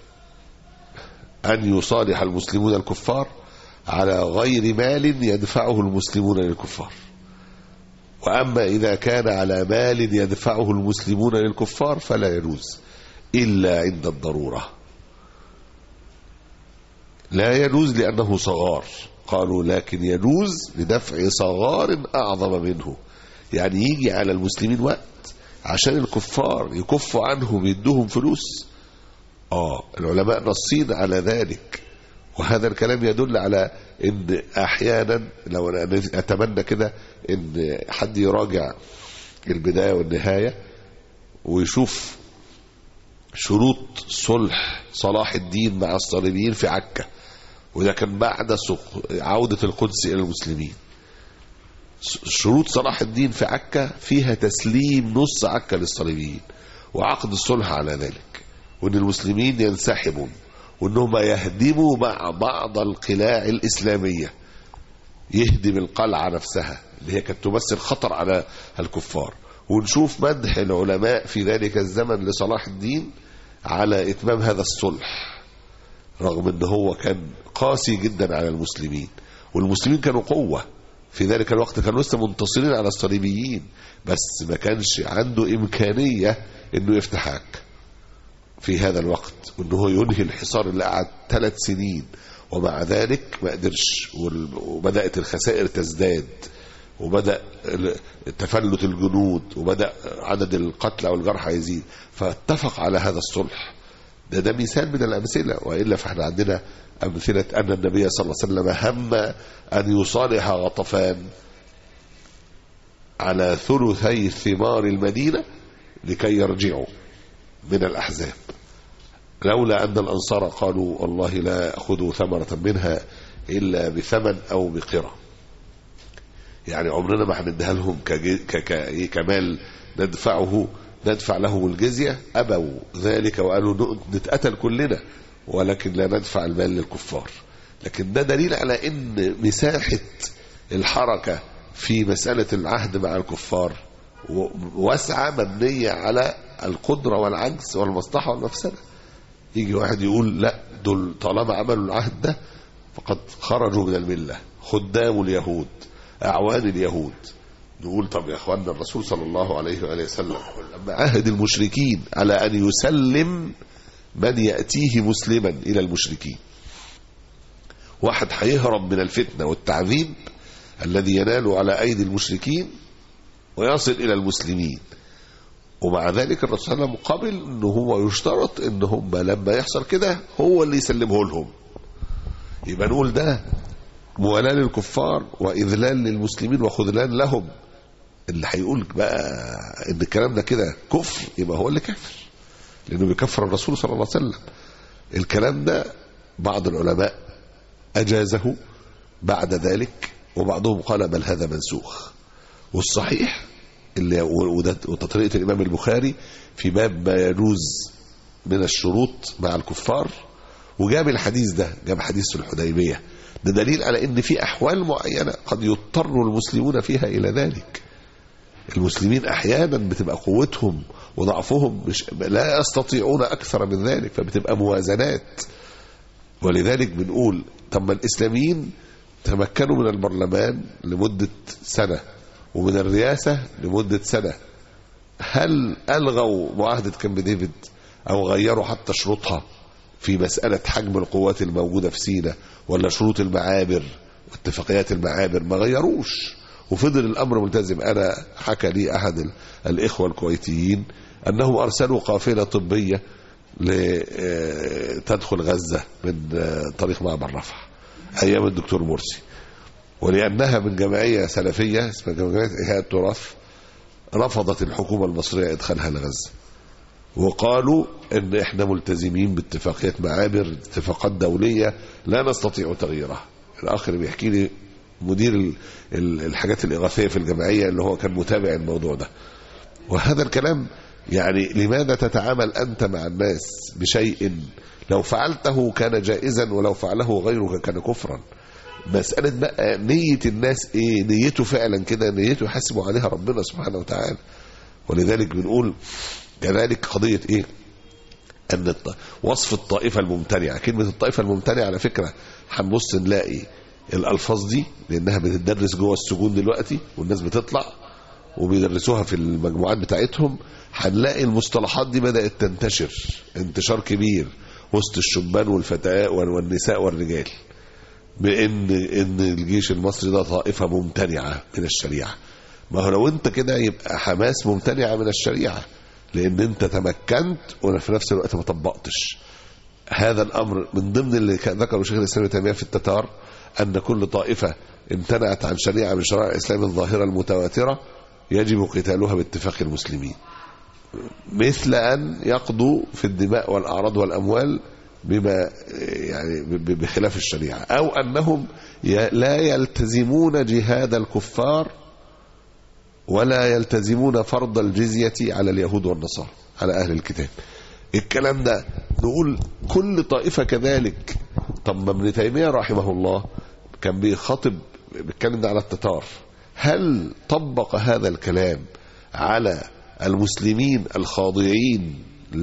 أن يصالح المسلمون الكفار على غير مال يدفعه المسلمون للكفار وأما إذا كان على مال يدفعه المسلمون للكفار فلا يجوز إلا عند الضرورة لا يجوز لأنه صغار قالوا لكن يجوز لدفع صغار أعظم منه يعني يجي على المسلمين وقت عشان الكفار يكفوا عنهم يدوهم فلوس آه العلماء نصين على ذلك وهذا الكلام يدل على ان احيانا لو انا اتمنى كده ان حد يراجع البدايه والنهايه ويشوف شروط صلح صلاح الدين مع الصليبيين في عكا وده كان بعد عودة القدس إلى المسلمين شروط صلاح الدين في عكا فيها تسليم نص عكا للصليبيين وعقد الصلح على ذلك وان المسلمين ينسحبوا وانهم يهدموا مع بعض القلاع الإسلامية يهدم القلعة نفسها اللي هي كانت تمثل خطر على الكفار ونشوف مدح العلماء في ذلك الزمن لصلاح الدين على إتمام هذا الصلح رغم ان هو كان قاسي جدا على المسلمين والمسلمين كانوا قوة في ذلك الوقت كانوا لسه منتصرين على الصليبيين بس ما كانش عنده إمكانية انه يفتح عكا في هذا الوقت وانه هو ينهي الحصار اللي قعد ثلاث سنين ومع ذلك ما قدرش وبدأت الخسائر تزداد وبدأ ال- تفلت الجنود وبدأ عدد القتلى والجرحى يزيد فاتفق على هذا الصلح ده ده مثال من الأمثلة وإلا فإحنا عندنا أمثلة أن النبي صلى الله عليه وسلم هم أن يصالح غطفان على ثلثي ثمار المدينة لكي يرجعوا من الأحزاب لولا أن الأنصار قالوا والله لا يأخذوا ثمرة منها إلا بثمن أو بقرة يعني عمرنا ما هنديها لهم كجي- ك- ك- إيه كمال ندفعه ندفع لهم الجزية أبوا ذلك وقالوا ن- نتقتل كلنا ولكن لا ندفع المال للكفار لكن ده دليل على ان مساحة الحركة في مسألة العهد مع الكفار و- واسعة مبنية على القدرة والعجز والمصلحة والمفسدة يجي واحد يقول لا دول طالما عملوا العهد ده فقد خرجوا من الملة خدام اليهود أعوان اليهود نقول طب يا اخواننا الرسول صلى الله عليه وآله وسلم لما عهد المشركين على أن يسلم من يأتيه مسلما إلى المشركين واحد هيهرب من الفتنة والتعذيب الذي ينال على أيدي المشركين ويصل إلى المسلمين ومع ذلك الرسول صلى الله عليه وسلم قبل انه هو يشترط ان هم لما يحصل كده هو اللي يسلمه لهم يبقى نقول ده موالاة للكفار وإذلال للمسلمين وخذلان لهم اللي هيقول بقى ان الكلام ده كده كفر يبقى هو اللي كافر لانه بيكفر الرسول صلى الله عليه وسلم الكلام ده بعض العلماء اجازه بعد ذلك وبعضهم قال بل هذا منسوخ والصحيح اللي وده وده طريقه الامام البخاري في باب ما يجوز من الشروط مع الكفار وجاب الحديث ده جاب حديث الحديبيه ده دليل على ان في احوال معينه قد يضطر المسلمون فيها الى ذلك المسلمين احيانا بتبقى قوتهم وضعفهم مش لا يستطيعون اكثر من ذلك فبتبقى موازنات ولذلك بنقول طب ما الاسلاميين تمكنوا من البرلمان لمده سنه ومن الرئاسه لمده سنه هل الغوا معاهده كامب ديفيد او غيروا حتى شروطها في مساله حجم القوات الموجوده في سيناء ولا شروط المعابر واتفاقيات المعابر ما غيروش وفضل الامر ملتزم انا حكى لي احد ال- الاخوه الكويتيين انهم ارسلوا قافله طبيه لتدخل غزه من آه، طريق معبر رفح ايام الدكتور مرسي ولانها من جمعيه سلفيه اسمها جمعيه احياء التراث رفضت الحكومه المصريه ادخالها لغزه وقالوا ان احنا ملتزمين باتفاقيات معابر اتفاقات دوليه لا نستطيع تغييرها الاخ اللي بيحكي لي مدير ال- ال- الحاجات الاغاثيه في الجمعيه اللي هو كان متابع الموضوع ده وهذا الكلام يعني لماذا تتعامل انت مع الناس بشيء لو فعلته كان جائزا ولو فعله غيرك كان كفرا مسألة بقى نية الناس ايه نيته فعلا كده نيته يحاسبوا عليها ربنا سبحانه وتعالى ولذلك بنقول كذلك قضية ايه ان الط- وصف الطائفة الممتنعة كلمة الطائفة الممتنعة على فكرة هنبص نلاقي الالفاظ دي لانها بتدرس جوه السجون دلوقتي والناس بتطلع وبيدرسوها في المجموعات بتاعتهم هنلاقي المصطلحات دي بدأت تنتشر انتشار كبير وسط الشبان والفتيات والنساء والرجال بان ان الجيش المصري ده طائفه ممتنعه من الشريعه ما هو لو انت كده يبقى حماس ممتنعه من الشريعه لان انت تمكنت وفي نفس الوقت ما طبقتش هذا الامر من ضمن اللي كان ذكره شيخ الاسلام ابن تيميه في التتار ان كل طائفه امتنعت عن شريعه من شرائع الاسلام الظاهره المتواتره يجب قتالها باتفاق المسلمين مثل ان يقضوا في الدماء والاعراض والاموال بما يعني ب- بخلاف الشريعه او انهم ي- لا يلتزمون جهاد الكفار ولا يلتزمون فرض الجزيه على اليهود والنصارى على اهل الكتاب الكلام ده نقول كل طائفه كذلك طب ما ابن تيميه رحمه الله كان بيخاطب بيتكلم ده على التتار هل طبق هذا الكلام على المسلمين الخاضعين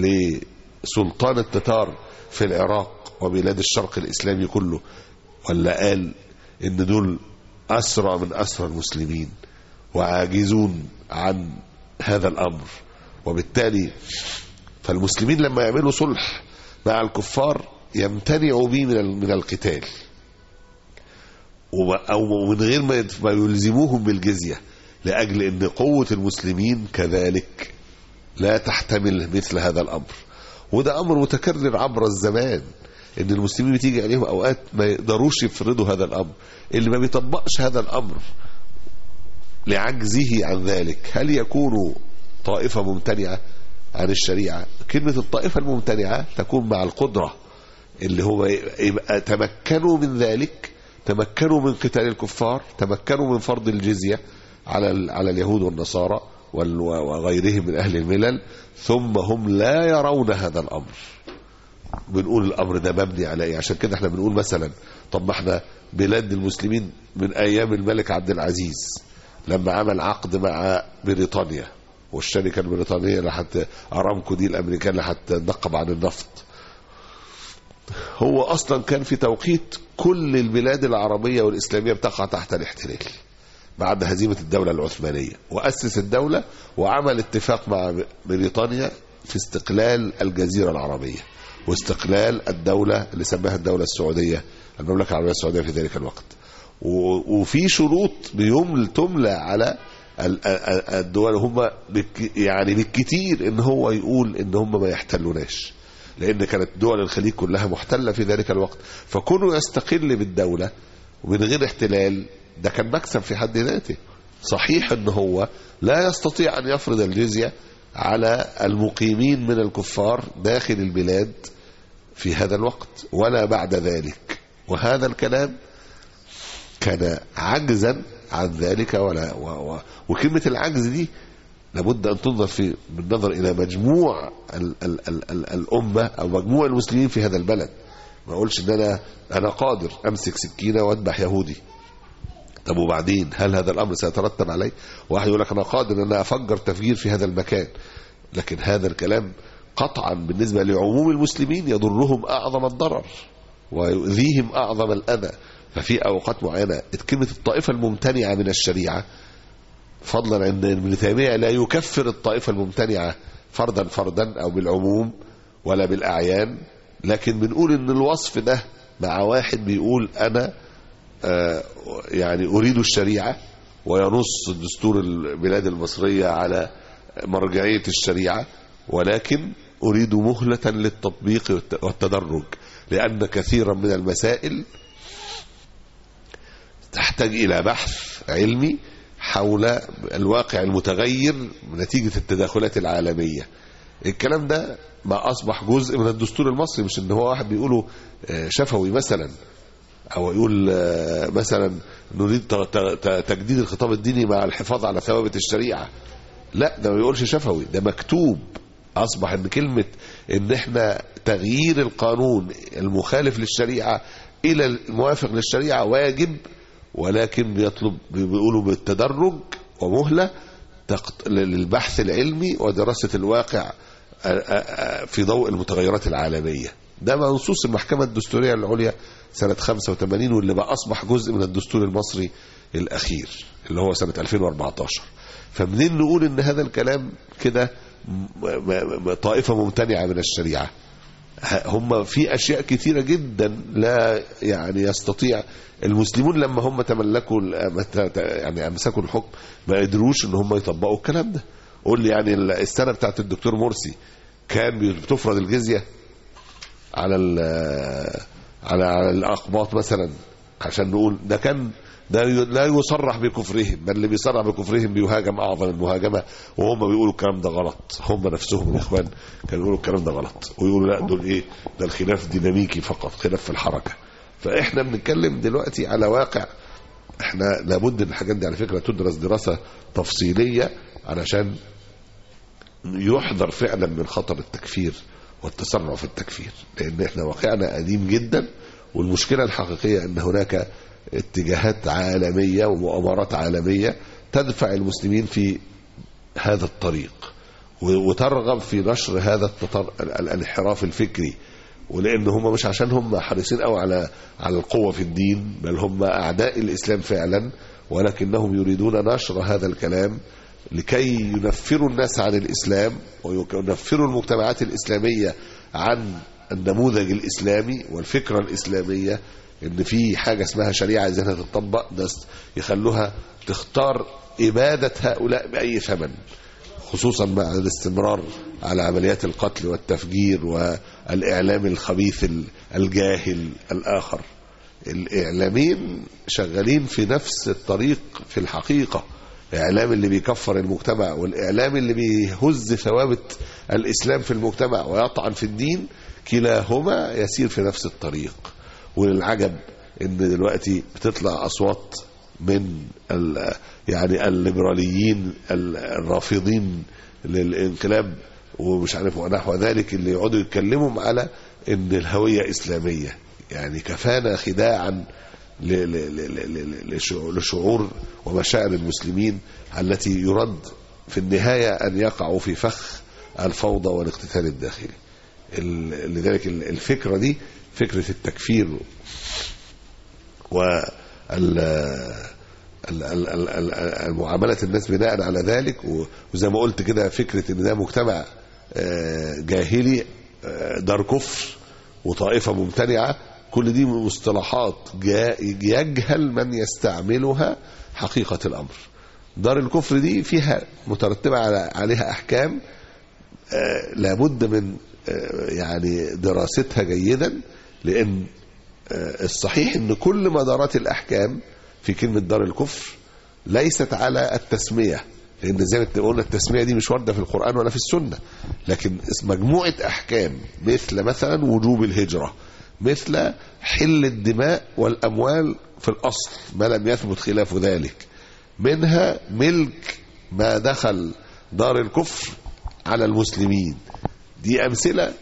لسلطان التتار في العراق وبلاد الشرق الاسلامي كله ولا قال ان دول اسرى من اسرى المسلمين وعاجزون عن هذا الامر وبالتالي فالمسلمين لما يعملوا صلح مع الكفار يمتنعوا به من ال- من القتال وما- أو من غير ما يدف- ما يلزموهم بالجزية لأجل أن قوة المسلمين كذلك لا تحتمل مثل هذا الأمر وده أمر متكرر عبر الزمان ان المسلمين بتيجي عليهم اوقات ما يقدروش يفرضوا هذا الامر اللي ما بيطبقش هذا الامر لعجزه عن ذلك هل يكون طائفة ممتنعة عن الشريعة كلمة الطائفة الممتنعة تكون مع القدرة اللي هو يبقى تمكنوا من ذلك تمكنوا من قتال الكفار تمكنوا من فرض الجزية على ال- على اليهود والنصارى وال- وغيرهم من أهل الملل ثم هم لا يرون هذا الأمر بنقول الامر ده مبني على ايه عشان كده احنا بنقول مثلا طب ما احنا بلاد المسلمين من ايام الملك عبد العزيز لما عمل عقد مع بريطانيا والشركه البريطانيه اللي حتى ارامكو دي الامريكان اللي حتى نقب عن النفط هو اصلا كان في توقيت كل البلاد العربيه والاسلاميه بتقع تحت الاحتلال بعد هزيمه الدوله العثمانيه واسس الدوله وعمل اتفاق مع بريطانيا في استقلال الجزيره العربيه واستقلال الدولة اللي سماها الدولة السعودية المملكة العربية السعودية في ذلك الوقت و- وفي شروط بيمل تملى على ال- ال- الدول هم بالك- يعني بالكتير ان هو يقول ان هم ما يحتلوناش لان كانت دول الخليج كلها محتلة في ذلك الوقت فكونه يستقل بالدولة ومن غير احتلال ده كان مكسب في حد ذاته صحيح ان هو لا يستطيع ان يفرض الجزية على المقيمين من الكفار داخل البلاد في هذا الوقت ولا بعد ذلك وهذا الكلام كان عجزا عن ذلك ولا و و وكلمة العجز دي لابد أن تنظر في بالنظر إلى مجموع ال ال ال ال الأمة أو مجموع المسلمين في هذا البلد ما أقولش إن أنا أنا قادر أمسك سكينة وأذبح يهودي طب وبعدين هل هذا الأمر سيترتب عليه واحد يقول لك أنا قادر أن أنا أفجر تفجير في هذا المكان لكن هذا الكلام قطعا بالنسبة لعموم المسلمين يضرهم أعظم الضرر ويؤذيهم أعظم الأذى ففي أوقات معينة كلمة الطائفة الممتنعة من الشريعة فضلا عن ابن تيمية لا يكفر الطائفة الممتنعة فردا فردا أو بالعموم ولا بالأعيان لكن بنقول ان الوصف ده مع واحد بيقول أنا آه يعني أريد الشريعة وينص دستور البلاد المصرية على مرجعية الشريعة ولكن أريد مهلة للتطبيق والتدرج لأن كثيرا من المسائل تحتاج إلى بحث علمي حول الواقع المتغير نتيجة التداخلات العالمية الكلام ده ما أصبح جزء من الدستور المصري مش إن هو واحد بيقوله شفوي مثلا أو يقول مثلا نريد تجديد الخطاب الديني مع الحفاظ على ثوابت الشريعة لا ده ما بيقولش شفوي ده مكتوب أصبح إن كلمة إن إحنا تغيير القانون المخالف للشريعة إلى الموافق للشريعة واجب ولكن بيطلب بيقولوا بالتدرج ومهلة للبحث العلمي ودراسة الواقع في ضوء المتغيرات العالمية ده منصوص المحكمة الدستورية العليا سنة 85 واللي بقى أصبح جزء من الدستور المصري الأخير اللي هو سنة 2014 فمنين نقول ان هذا الكلام كده طائفة ممتنعة من الشريعة هم في أشياء كثيرة جدا لا يعني يستطيع المسلمون لما هم تملكوا يعني أمسكوا الحكم ما قدروش ان هم يطبقوا الكلام ده قول لي يعني السنة بتاعت الدكتور مرسي كان بتفرض الجزية على على على الأقباط مثلا عشان نقول ده كان ده لا يصرح بكفرهم بل اللي بيصرح بكفرهم بيهاجم اعظم المهاجمه وهم بيقولوا الكلام ده غلط هم نفسهم الاخوان كانوا يقولوا الكلام ده غلط ويقولوا لا دول ايه ده الخلاف ديناميكي فقط خلاف في الحركه فاحنا بنتكلم دلوقتي على واقع احنا لابد ان الحاجات دي على فكره تدرس دراسه تفصيليه علشان يحذر فعلا من خطر التكفير والتسرع في التكفير لان احنا واقعنا قديم جدا والمشكله الحقيقيه ان هناك اتجاهات عالمية ومؤامرات عالمية تدفع المسلمين في هذا الطريق وترغب في نشر هذا التطر... الانحراف الفكري ولان هم مش عشان هم حريصين قوي على على القوه في الدين بل هم اعداء الاسلام فعلا ولكنهم يريدون نشر هذا الكلام لكي ينفروا الناس عن الاسلام وينفروا المجتمعات الاسلاميه عن النموذج الاسلامي والفكره الاسلاميه ان في حاجه اسمها شريعه عايزينها تطبق ده يخلوها تختار اباده هؤلاء باي ثمن خصوصا مع الاستمرار على عمليات القتل والتفجير والاعلام الخبيث الجاهل الاخر الاعلاميين شغالين في نفس الطريق في الحقيقه الاعلام اللي بيكفر المجتمع والاعلام اللي بيهز ثوابت الاسلام في المجتمع ويطعن في الدين كلاهما يسير في نفس الطريق وللعجب ان دلوقتي بتطلع اصوات من ال يعني الليبراليين الرافضين للانقلاب ومش عارف ونحو ذلك اللي يقعدوا يتكلموا على ان الهويه اسلاميه يعني كفانا خداعا لشعور ومشاعر المسلمين التي يرد في النهايه ان يقعوا في فخ الفوضى والاقتتال الداخلي لذلك الفكره دي فكره التكفير المعامله الناس بناء على ذلك وزي ما قلت كده فكره ان ده مجتمع جاهلي دار كفر وطائفه ممتنعه كل دي مصطلحات يجهل من يستعملها حقيقه الامر دار الكفر دي فيها مترتبه عليها احكام لابد من يعني دراستها جيدا لان الصحيح ان كل مدارات الاحكام في كلمه دار الكفر ليست على التسميه لان زي ما قلنا التسميه دي مش وارده في القران ولا في السنه لكن مجموعه احكام مثل مثلا وجوب الهجره مثل حل الدماء والاموال في الاصل ما لم يثبت خلاف ذلك منها ملك ما دخل دار الكفر على المسلمين دي امثله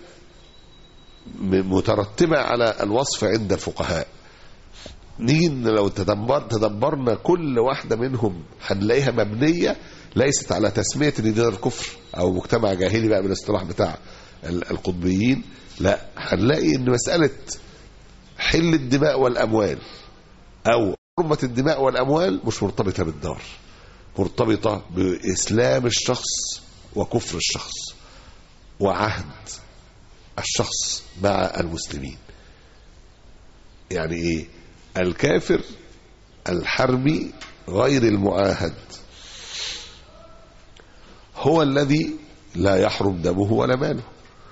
مترتبه على الوصف عند الفقهاء نيجي لو تدبر تدبرنا كل واحده منهم هنلاقيها مبنيه ليست على تسميه ان دار الكفر او مجتمع جاهلي بقى بالاصطلاح بتاع القطبيين لا هنلاقي ان مساله حل الدماء والاموال او حرمه الدماء والاموال مش مرتبطه بالدار مرتبطه باسلام الشخص وكفر الشخص وعهد الشخص مع المسلمين يعني ايه الكافر الحربي غير المعاهد هو الذي لا يحرم دمه ولا ماله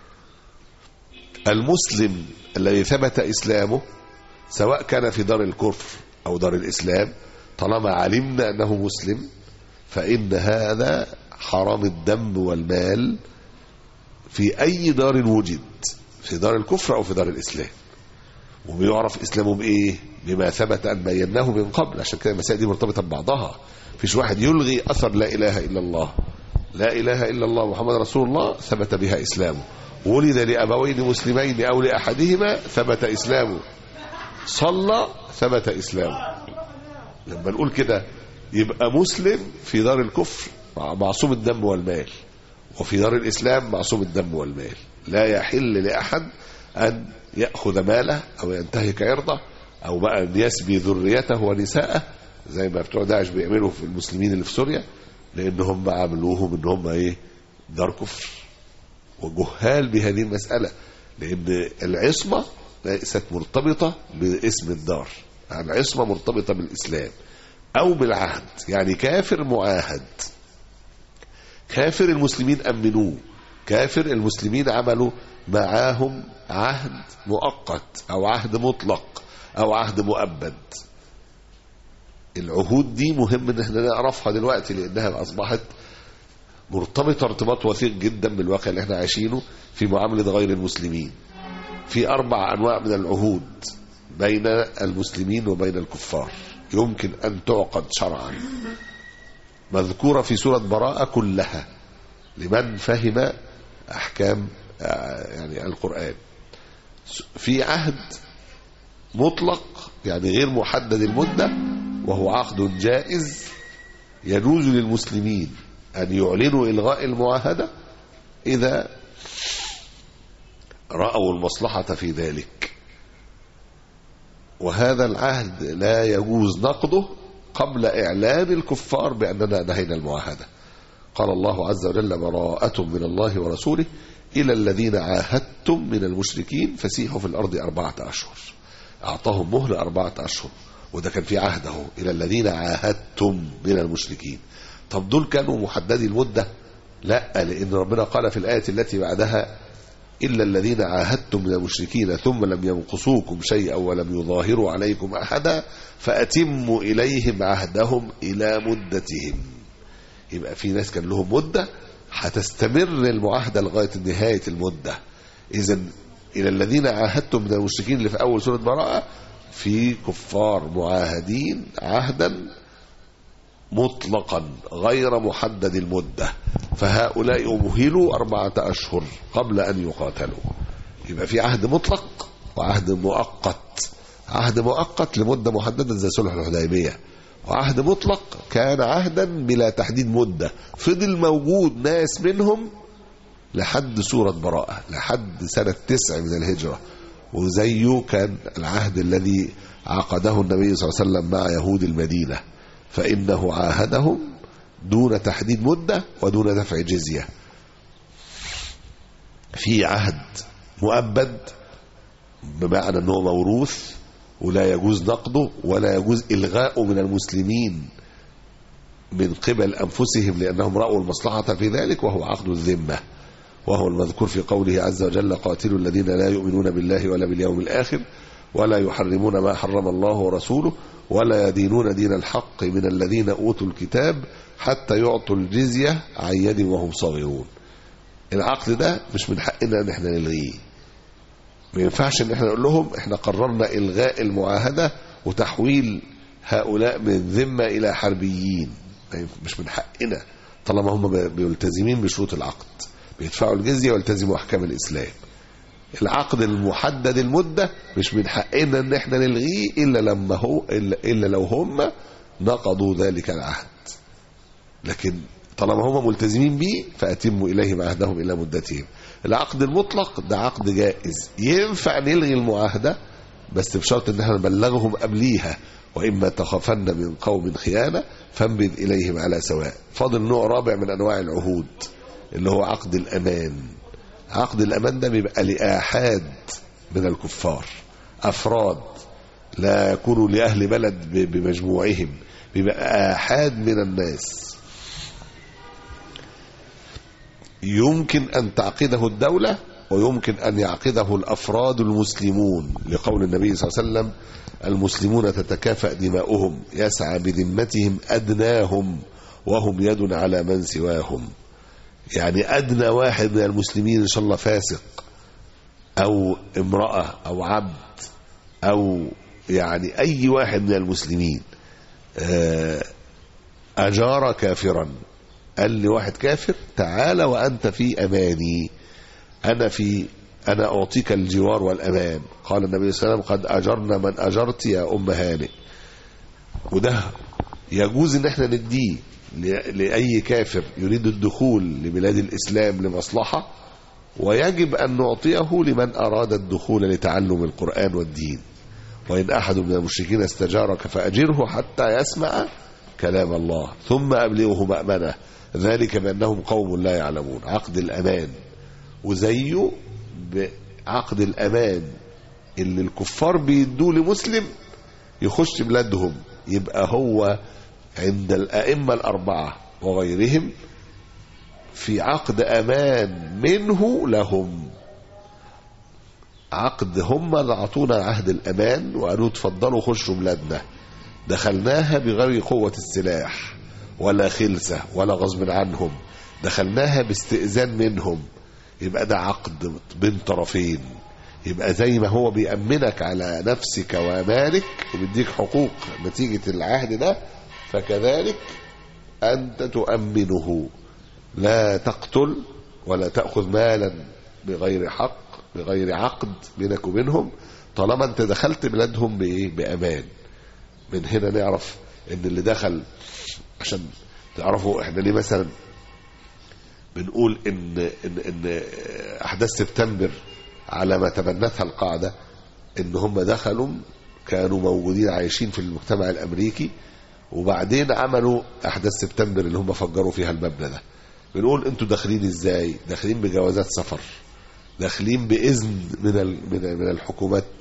المسلم الذي ثبت اسلامه سواء كان في دار الكفر او دار الاسلام طالما علمنا انه مسلم فان هذا حرام الدم والمال في اي دار وجد في دار الكفر او في دار الاسلام وبيعرف اسلامه بايه بما ثبت ان بيناه من قبل عشان كده المسائل دي مرتبطه ببعضها فيش واحد يلغي اثر لا اله الا الله لا اله الا الله محمد رسول الله ثبت بها اسلامه ولد لابوين مسلمين او لاحدهما ثبت اسلامه صلى ثبت اسلامه لما نقول كده يبقى مسلم في دار الكفر معصوم الدم والمال وفي دار الإسلام معصوم الدم والمال لا يحل لأحد أن يأخذ ماله أو ينتهك عرضه أو بقى أن يسبي ذريته ونساءه زي ما بتوع داعش بيعملوا في المسلمين اللي في سوريا لأن هم عملوهم أن هم إيه دار كفر وجهال بهذه المسألة لأن العصمة ليست مرتبطة باسم الدار العصمة مرتبطة بالإسلام أو بالعهد يعني كافر معاهد كافر المسلمين أمنوه كافر المسلمين عملوا معاهم عهد مؤقت أو عهد مطلق أو عهد مؤبد العهود دي مهم ان احنا نعرفها دلوقتي لانها اصبحت مرتبطه ارتباط وثيق جدا بالواقع اللي احنا عايشينه في معامله غير المسلمين في اربع انواع من العهود بين المسلمين وبين الكفار يمكن ان تعقد شرعا مذكوره في سوره براءه كلها لمن فهم احكام يعني القران في عهد مطلق يعني غير محدد المده وهو عقد جائز يجوز للمسلمين أن يعلنوا إلغاء المعاهدة إذا رأوا المصلحة في ذلك وهذا العهد لا يجوز نقضه قبل إعلان الكفار بأننا نهينا المعاهدة قال الله عز وجل براءة من الله ورسوله إلى الذين عاهدتم من المشركين فسيحوا في الأرض أربعة أشهر أعطاهم مهلة أربعة أشهر وده كان في عهده إلى الذين عاهدتم من المشركين طب دول كانوا محددي المدة لا لأن ربنا قال في الآية التي بعدها إلا الذين عاهدتم من المشركين ثم لم ينقصوكم شيئا ولم يظاهروا عليكم أحدا فأتموا إليهم عهدهم إلى مدتهم يبقى في ناس كان لهم مدة هتستمر المعاهدة لغاية نهاية المدة إذا إلى الذين عاهدتم من المشركين اللي في أول سورة براءة في كفار معاهدين عهدا مطلقا غير محدد المدة فهؤلاء مهلوا أربعة أشهر قبل أن يقاتلوا يبقى في عهد مطلق وعهد مؤقت عهد مؤقت لمدة محددة زي صلح الحديبية وعهد مطلق كان عهدا بلا تحديد مدة فضل موجود ناس منهم لحد سورة براءة لحد سنة تسع من الهجرة وزيه كان العهد الذي عقده النبي صلى الله عليه وسلم مع يهود المدينة فإنه عاهدهم دون تحديد مدة ودون دفع جزية في عهد مؤبد بمعنى أنه موروث ولا يجوز نقضه ولا يجوز إلغاؤه من المسلمين من قبل أنفسهم لأنهم رأوا المصلحة في ذلك وهو عقد الذمة وهو المذكور في قوله عز وجل قاتلوا الذين لا يؤمنون بالله ولا باليوم الآخر ولا يحرمون ما حرم الله ورسوله ولا يدينون دين الحق من الذين أوتوا الكتاب حتى يعطوا الجزية عن يد وهم صاغرون العقد ده مش من حقنا ان احنا نلغيه ما ينفعش ان احنا نقول لهم احنا قررنا الغاء المعاهده وتحويل هؤلاء من ذمه الى حربيين مش من حقنا طالما هم بيلتزمين بشروط العقد بيدفعوا الجزيه ويلتزموا احكام الاسلام العقد المحدد المده مش من حقنا ان احنا نلغيه الا لما هو الا, إلا لو هم نقضوا ذلك العهد لكن طالما هم ملتزمين به فأتموا إليهم عهدهم إلى مدتهم العقد المطلق ده عقد جائز ينفع نلغي المعاهدة بس بشرط ان احنا نبلغهم قبليها وإما تخافن من قوم خيانة فانبذ إليهم على سواء فاضل نوع رابع من أنواع العهود اللي هو عقد الأمان عقد الأمان ده بيبقى لآحاد من الكفار أفراد لا يكونوا لأهل بلد بمجموعهم بيبقى آحاد من الناس يمكن أن تعقده الدولة ويمكن أن يعقده الأفراد المسلمون لقول النبي صلى الله عليه وسلم المسلمون تتكافأ دماؤهم يسعى بذمتهم أدناهم وهم يد على من سواهم يعني أدنى واحد من المسلمين إن شاء الله فاسق أو امرأة أو عبد أو يعني أي واحد من المسلمين أجار كافرا قال لي واحد كافر تعال وأنت في أماني أنا في أنا أعطيك الجوار والأمان قال النبي صلى الله عليه وسلم قد أجرنا من أجرت يا أم هانئ وده يجوز ان احنا نديه لأي كافر يريد الدخول لبلاد الإسلام لمصلحة ويجب أن نعطيه لمن أراد الدخول لتعلم القرآن والدين وإن أحد من المشركين استجارك فأجره حتى يسمع كلام الله ثم أبلغه مأمنه ذلك بأنهم قوم لا يعلمون عقد الأمان وزيه بعقد الأمان اللي الكفار بيدوه لمسلم يخش بلادهم يبقى هو عند الأئمة الأربعة وغيرهم في عقد أمان منه لهم عقد هم اللي أعطونا عهد الأمان وقالوا تفضلوا خشوا بلادنا دخلناها بغير قوة السلاح ولا خلسة ولا غصب عنهم دخلناها باستئذان منهم يبقى ده عقد بين طرفين يبقى زي ما هو بيأمنك على نفسك ومالك وبيديك حقوق نتيجة العهد ده فكذلك أنت تؤمنه لا تقتل ولا تأخذ مالا بغير حق بغير عقد بينك وبينهم طالما انت دخلت بلادهم بإيه بأمان من هنا نعرف ان اللي دخل عشان تعرفوا احنا ليه مثلا بنقول ان ان ان احداث سبتمبر على ما تبنتها القاعده ان هم دخلوا كانوا موجودين عايشين في المجتمع الامريكي وبعدين عملوا احداث سبتمبر اللي هم فجروا فيها المبنى ده بنقول انتوا داخلين ازاي داخلين بجوازات سفر داخلين باذن من من من الحكومات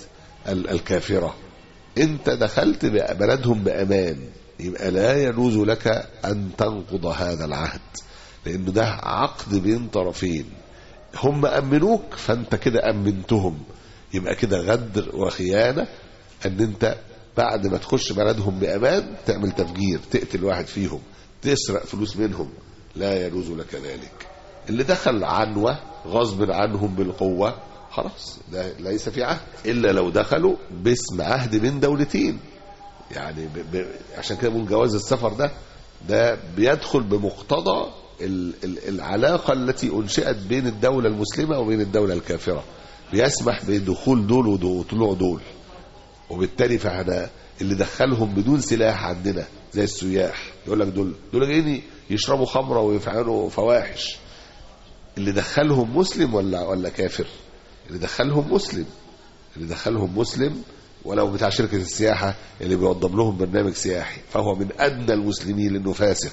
ال- الكافرة انت دخلت بلدهم بأمان يبقى لا يجوز لك أن تنقض هذا العهد لأنه ده عقد بين طرفين هم أمنوك فأنت كده أمنتهم يبقى كده غدر وخيانة أن أنت بعد ما تخش بلدهم بأمان تعمل تفجير تقتل واحد فيهم تسرق فلوس منهم لا يجوز لك ذلك اللي دخل عنوة غصب عنهم بالقوة خلاص ده ليس في عهد إلا لو دخلوا باسم عهد بين دولتين يعني ب... ب... عشان كده بنقول جواز السفر ده ده بيدخل بمقتضى ال... ال... العلاقة التي أنشئت بين الدولة المسلمة وبين الدولة الكافرة بيسمح بدخول دول وطلوع دول وبالتالي فاحنا اللي دخلهم بدون سلاح عندنا زي السياح يقول لك دول دول جايين يشربوا خمره ويفعلوا فواحش اللي دخلهم مسلم ولا ولا كافر اللي دخلهم مسلم اللي دخلهم مسلم ولو بتاع شركه السياحه اللي بيوضب لهم برنامج سياحي فهو من ادنى المسلمين لانه فاسق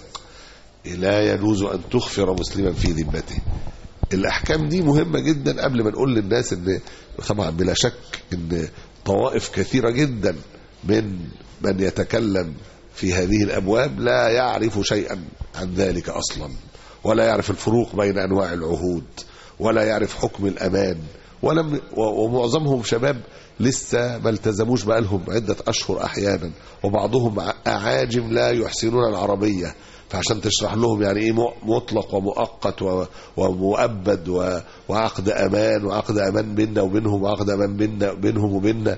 لا يجوز ان تخفر مسلما في ذمته الاحكام دي مهمه جدا قبل ما نقول للناس ان طبعا بلا شك ان طوائف كثيره جدا من من يتكلم في هذه الابواب لا يعرف شيئا عن ذلك اصلا ولا يعرف الفروق بين انواع العهود ولا يعرف حكم الامان ولم ومعظمهم شباب لسه ما التزموش بقالهم عدة أشهر أحيانا وبعضهم أعاجم لا يحسنون العربية فعشان تشرح لهم يعني ايه مطلق ومؤقت ومؤبد وعقد امان وعقد امان بيننا وبينهم وعقد امان بيننا بينهم وبيننا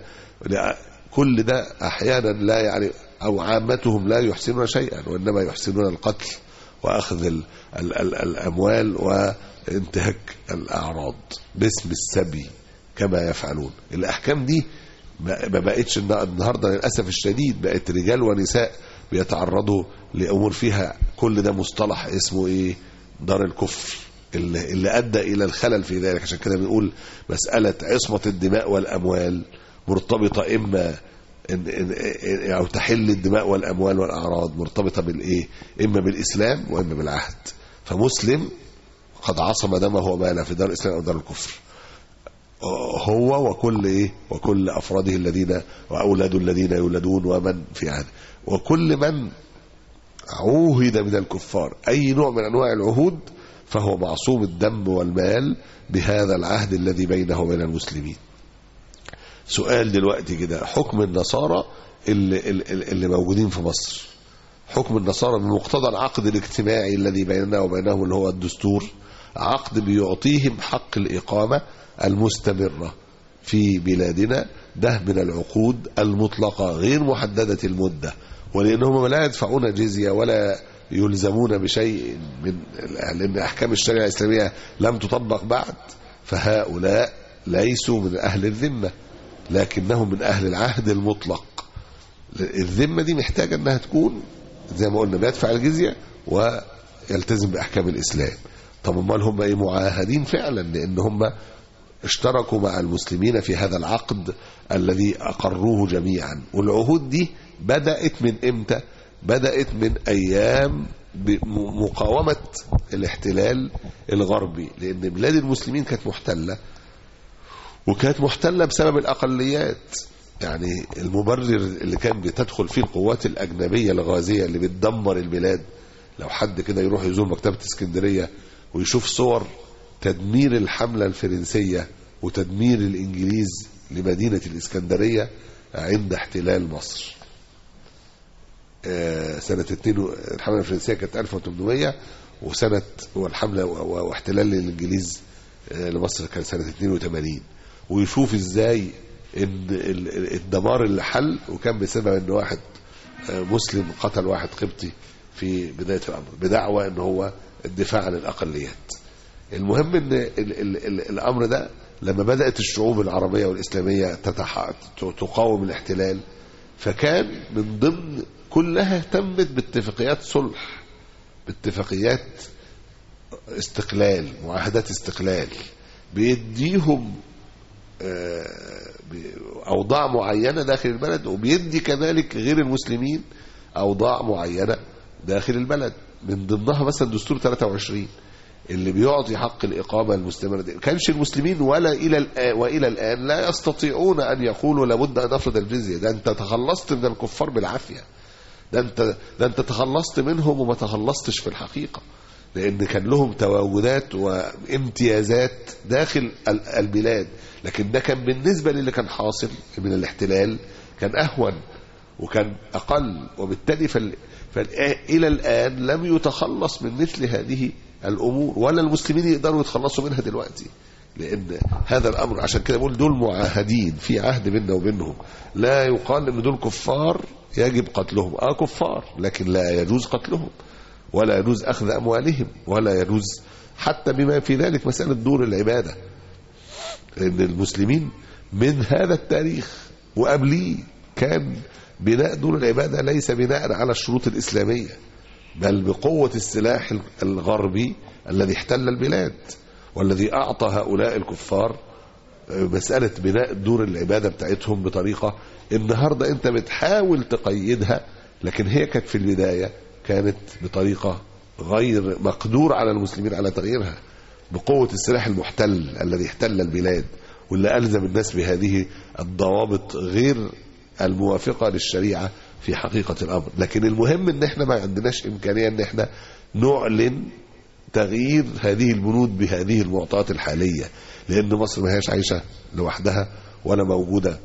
كل ده احيانا لا يعني او عامتهم لا يحسنون شيئا وانما يحسنون القتل واخذ ال ال ال الاموال وانتهاك الاعراض باسم السبي كما يفعلون الاحكام دي ما بقتش النهارده للاسف الشديد بقت رجال ونساء بيتعرضوا لامور فيها كل ده مصطلح اسمه ايه دار الكفر اللي, اللي ادى الى الخلل في ذلك عشان كده بنقول مساله عصمه الدماء والاموال مرتبطه اما إن إن او تحل الدماء والاموال والاعراض مرتبطه بالايه اما بالاسلام واما بالعهد فمسلم قد عصم دمه وماله في دار الاسلام او دار الكفر هو وكل ايه وكل افراده الذين واولاد الذين يولدون ومن في عهد وكل من عوهد من الكفار اي نوع من انواع العهود فهو معصوم الدم والمال بهذا العهد الذي بينه وبين المسلمين سؤال دلوقتي كده حكم النصارى اللي, اللي, اللي موجودين في مصر حكم النصارى بمقتضى العقد الاجتماعي الذي بيننا وبينهم اللي هو الدستور عقد بيعطيهم حق الإقامة المستمرة في بلادنا ده من العقود المطلقة غير محددة المدة ولأنهم لا يدفعون جزية ولا يلزمون بشيء من لأن أحكام الشريعة الإسلامية لم تطبق بعد فهؤلاء ليسوا من أهل الذمة لكنهم من أهل العهد المطلق الذمة دي محتاجة أنها تكون زي ما قلنا بيدفع الجزية ويلتزم بأحكام الإسلام طب امال هم ايه معاهدين فعلا لان هم اشتركوا مع المسلمين في هذا العقد الذي اقروه جميعا والعهود دي بدات من امتى بدات من ايام مقاومه الاحتلال الغربي لان بلاد المسلمين كانت محتله وكانت محتله بسبب الاقليات يعني المبرر اللي كان بتدخل فيه القوات الاجنبيه الغازيه اللي بتدمر البلاد لو حد كده يروح يزور مكتبه اسكندريه ويشوف صور تدمير الحملة الفرنسية وتدمير الإنجليز لمدينة الإسكندرية عند احتلال مصر سنة اتنين الحملة الفرنسية كانت 1800 وسنة والحملة واحتلال الإنجليز لمصر كان سنة 82 ويشوف ازاي ان الدمار اللي حل وكان بسبب ان واحد مسلم قتل واحد قبطي في بداية الأمر بدعوى ان هو الدفاع عن الأقليات المهم ان ال ال ال الأمر ده لما بدأت الشعوب العربية والإسلامية تتح... تقاوم الاحتلال فكان من ضمن كلها تمت باتفاقيات صلح باتفاقيات استقلال معاهدات استقلال بيديهم أوضاع معينة داخل البلد وبيدي كذلك غير المسلمين أوضاع معينة داخل البلد من ضمنها مثلا دستور 23 اللي بيعطي حق الإقامة المستمرة دي كانش المسلمين ولا إلى الآن وإلى الآن لا يستطيعون أن يقولوا لابد أن نفرض الجزية ده أنت تخلصت من الكفار بالعافية ده أنت ده أنت تخلصت منهم وما تخلصتش في الحقيقة لأن كان لهم تواجدات وامتيازات داخل ال- البلاد لكن ده كان بالنسبة للي كان حاصل من الاحتلال كان أهون وكان أقل وبالتالي فال... فال... إلى الآن لم يتخلص من مثل هذه الأمور ولا المسلمين يقدروا يتخلصوا منها دلوقتي لأن هذا الأمر عشان كده بقول دول معاهدين في عهد بيننا وبينهم لا يقال إن دول كفار يجب قتلهم آه كفار لكن لا يجوز قتلهم ولا يجوز أخذ أموالهم ولا يجوز حتى بما في ذلك مسألة دور العبادة ان المسلمين من هذا التاريخ وقبليه كان بناء دور العبادة ليس بناء على الشروط الإسلامية بل بقوة السلاح الغربي الذي احتل البلاد والذي أعطى هؤلاء الكفار مسألة بناء دور العبادة بتاعتهم بطريقة النهاردة أنت بتحاول تقيدها لكن هي كانت في البداية كانت بطريقة غير مقدور على المسلمين على تغييرها بقوة السلاح المحتل الذي احتل البلاد واللي ألزم الناس بهذه الضوابط غير الموافقة للشريعة في حقيقة الأمر لكن المهم ان احنا ما عندناش إمكانية ان احنا نعلن تغيير هذه البنود بهذه المعطيات الحالية لأن مصر ما هيش عايشة لوحدها ولا موجودة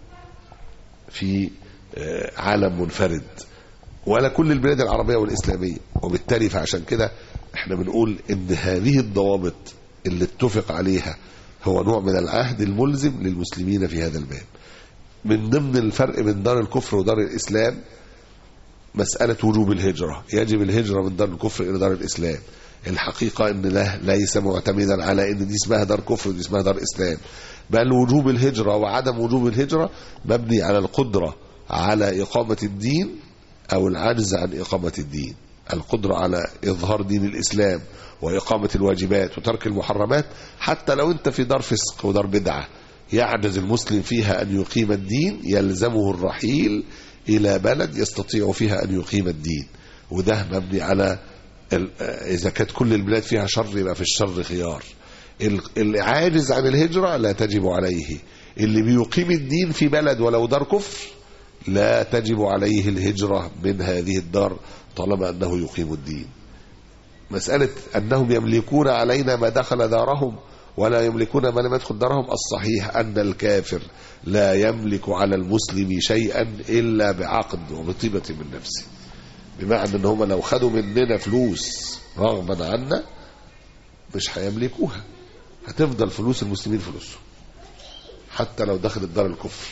في آه، عالم منفرد ولا كل البلاد العربية والإسلامية وبالتالي فعشان كده احنا بنقول ان هذه الضوابط اللي اتفق عليها هو نوع من العهد الملزم للمسلمين في هذا الباب من ضمن الفرق بين دار الكفر ودار الإسلام مسألة وجوب الهجرة يجب الهجرة من دار الكفر إلى دار الإسلام الحقيقة أن له ليس معتمدا على أن دي اسمها دار كفر ودي اسمها دار إسلام بل وجوب الهجرة وعدم وجوب الهجرة مبني على القدرة على إقامة الدين أو العجز عن إقامة الدين القدرة على إظهار دين الإسلام وإقامة الواجبات وترك المحرمات حتى لو أنت في دار فسق ودار بدعة يعجز المسلم فيها أن يقيم الدين يلزمه الرحيل إلى بلد يستطيع فيها أن يقيم الدين وده مبني على ال- إذا كانت كل البلاد فيها شر يبقى في الشر خيار ال- اللي عاجز عن الهجرة لا تجب عليه اللي بيقيم الدين في بلد ولو دار كفر لا تجب عليه الهجرة من هذه الدار طالما أنه يقيم الدين مسألة أنهم يملكون علينا ما دخل دارهم ولا يملكون ما لم يدخل دارهم الصحيح أن الكافر لا يملك على المسلم شيئا إلا بعقد وبطيبة من نفسه بمعنى أن هم لو خدوا مننا فلوس رغبا عنا مش هيملكوها هتفضل فلوس المسلمين فلوسهم حتى لو دخلت دار الكفر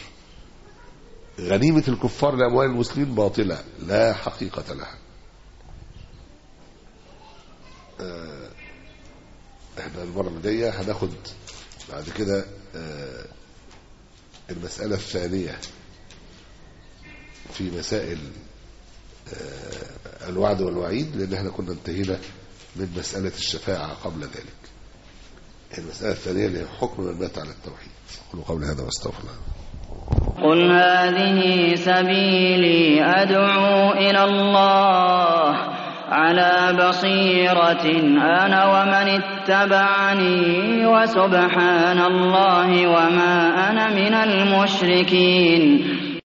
غنيمة الكفار لأموال المسلمين باطلة لا حقيقة لها آه، احنا المرة الجاية هناخد بعد كده آه، المسألة الثانية في مسائل آه، الوعد والوعيد لأن احنا كنا انتهينا من مسألة الشفاعة قبل ذلك المسألة الثانية اللي هي حكم من مات على التوحيد أقول قول هذا واستغفر الله قل هذه سبيلي أدعو إلى الله على بصيرة أنا ومن اتبعني وسبحان الله وما أنا من المشركين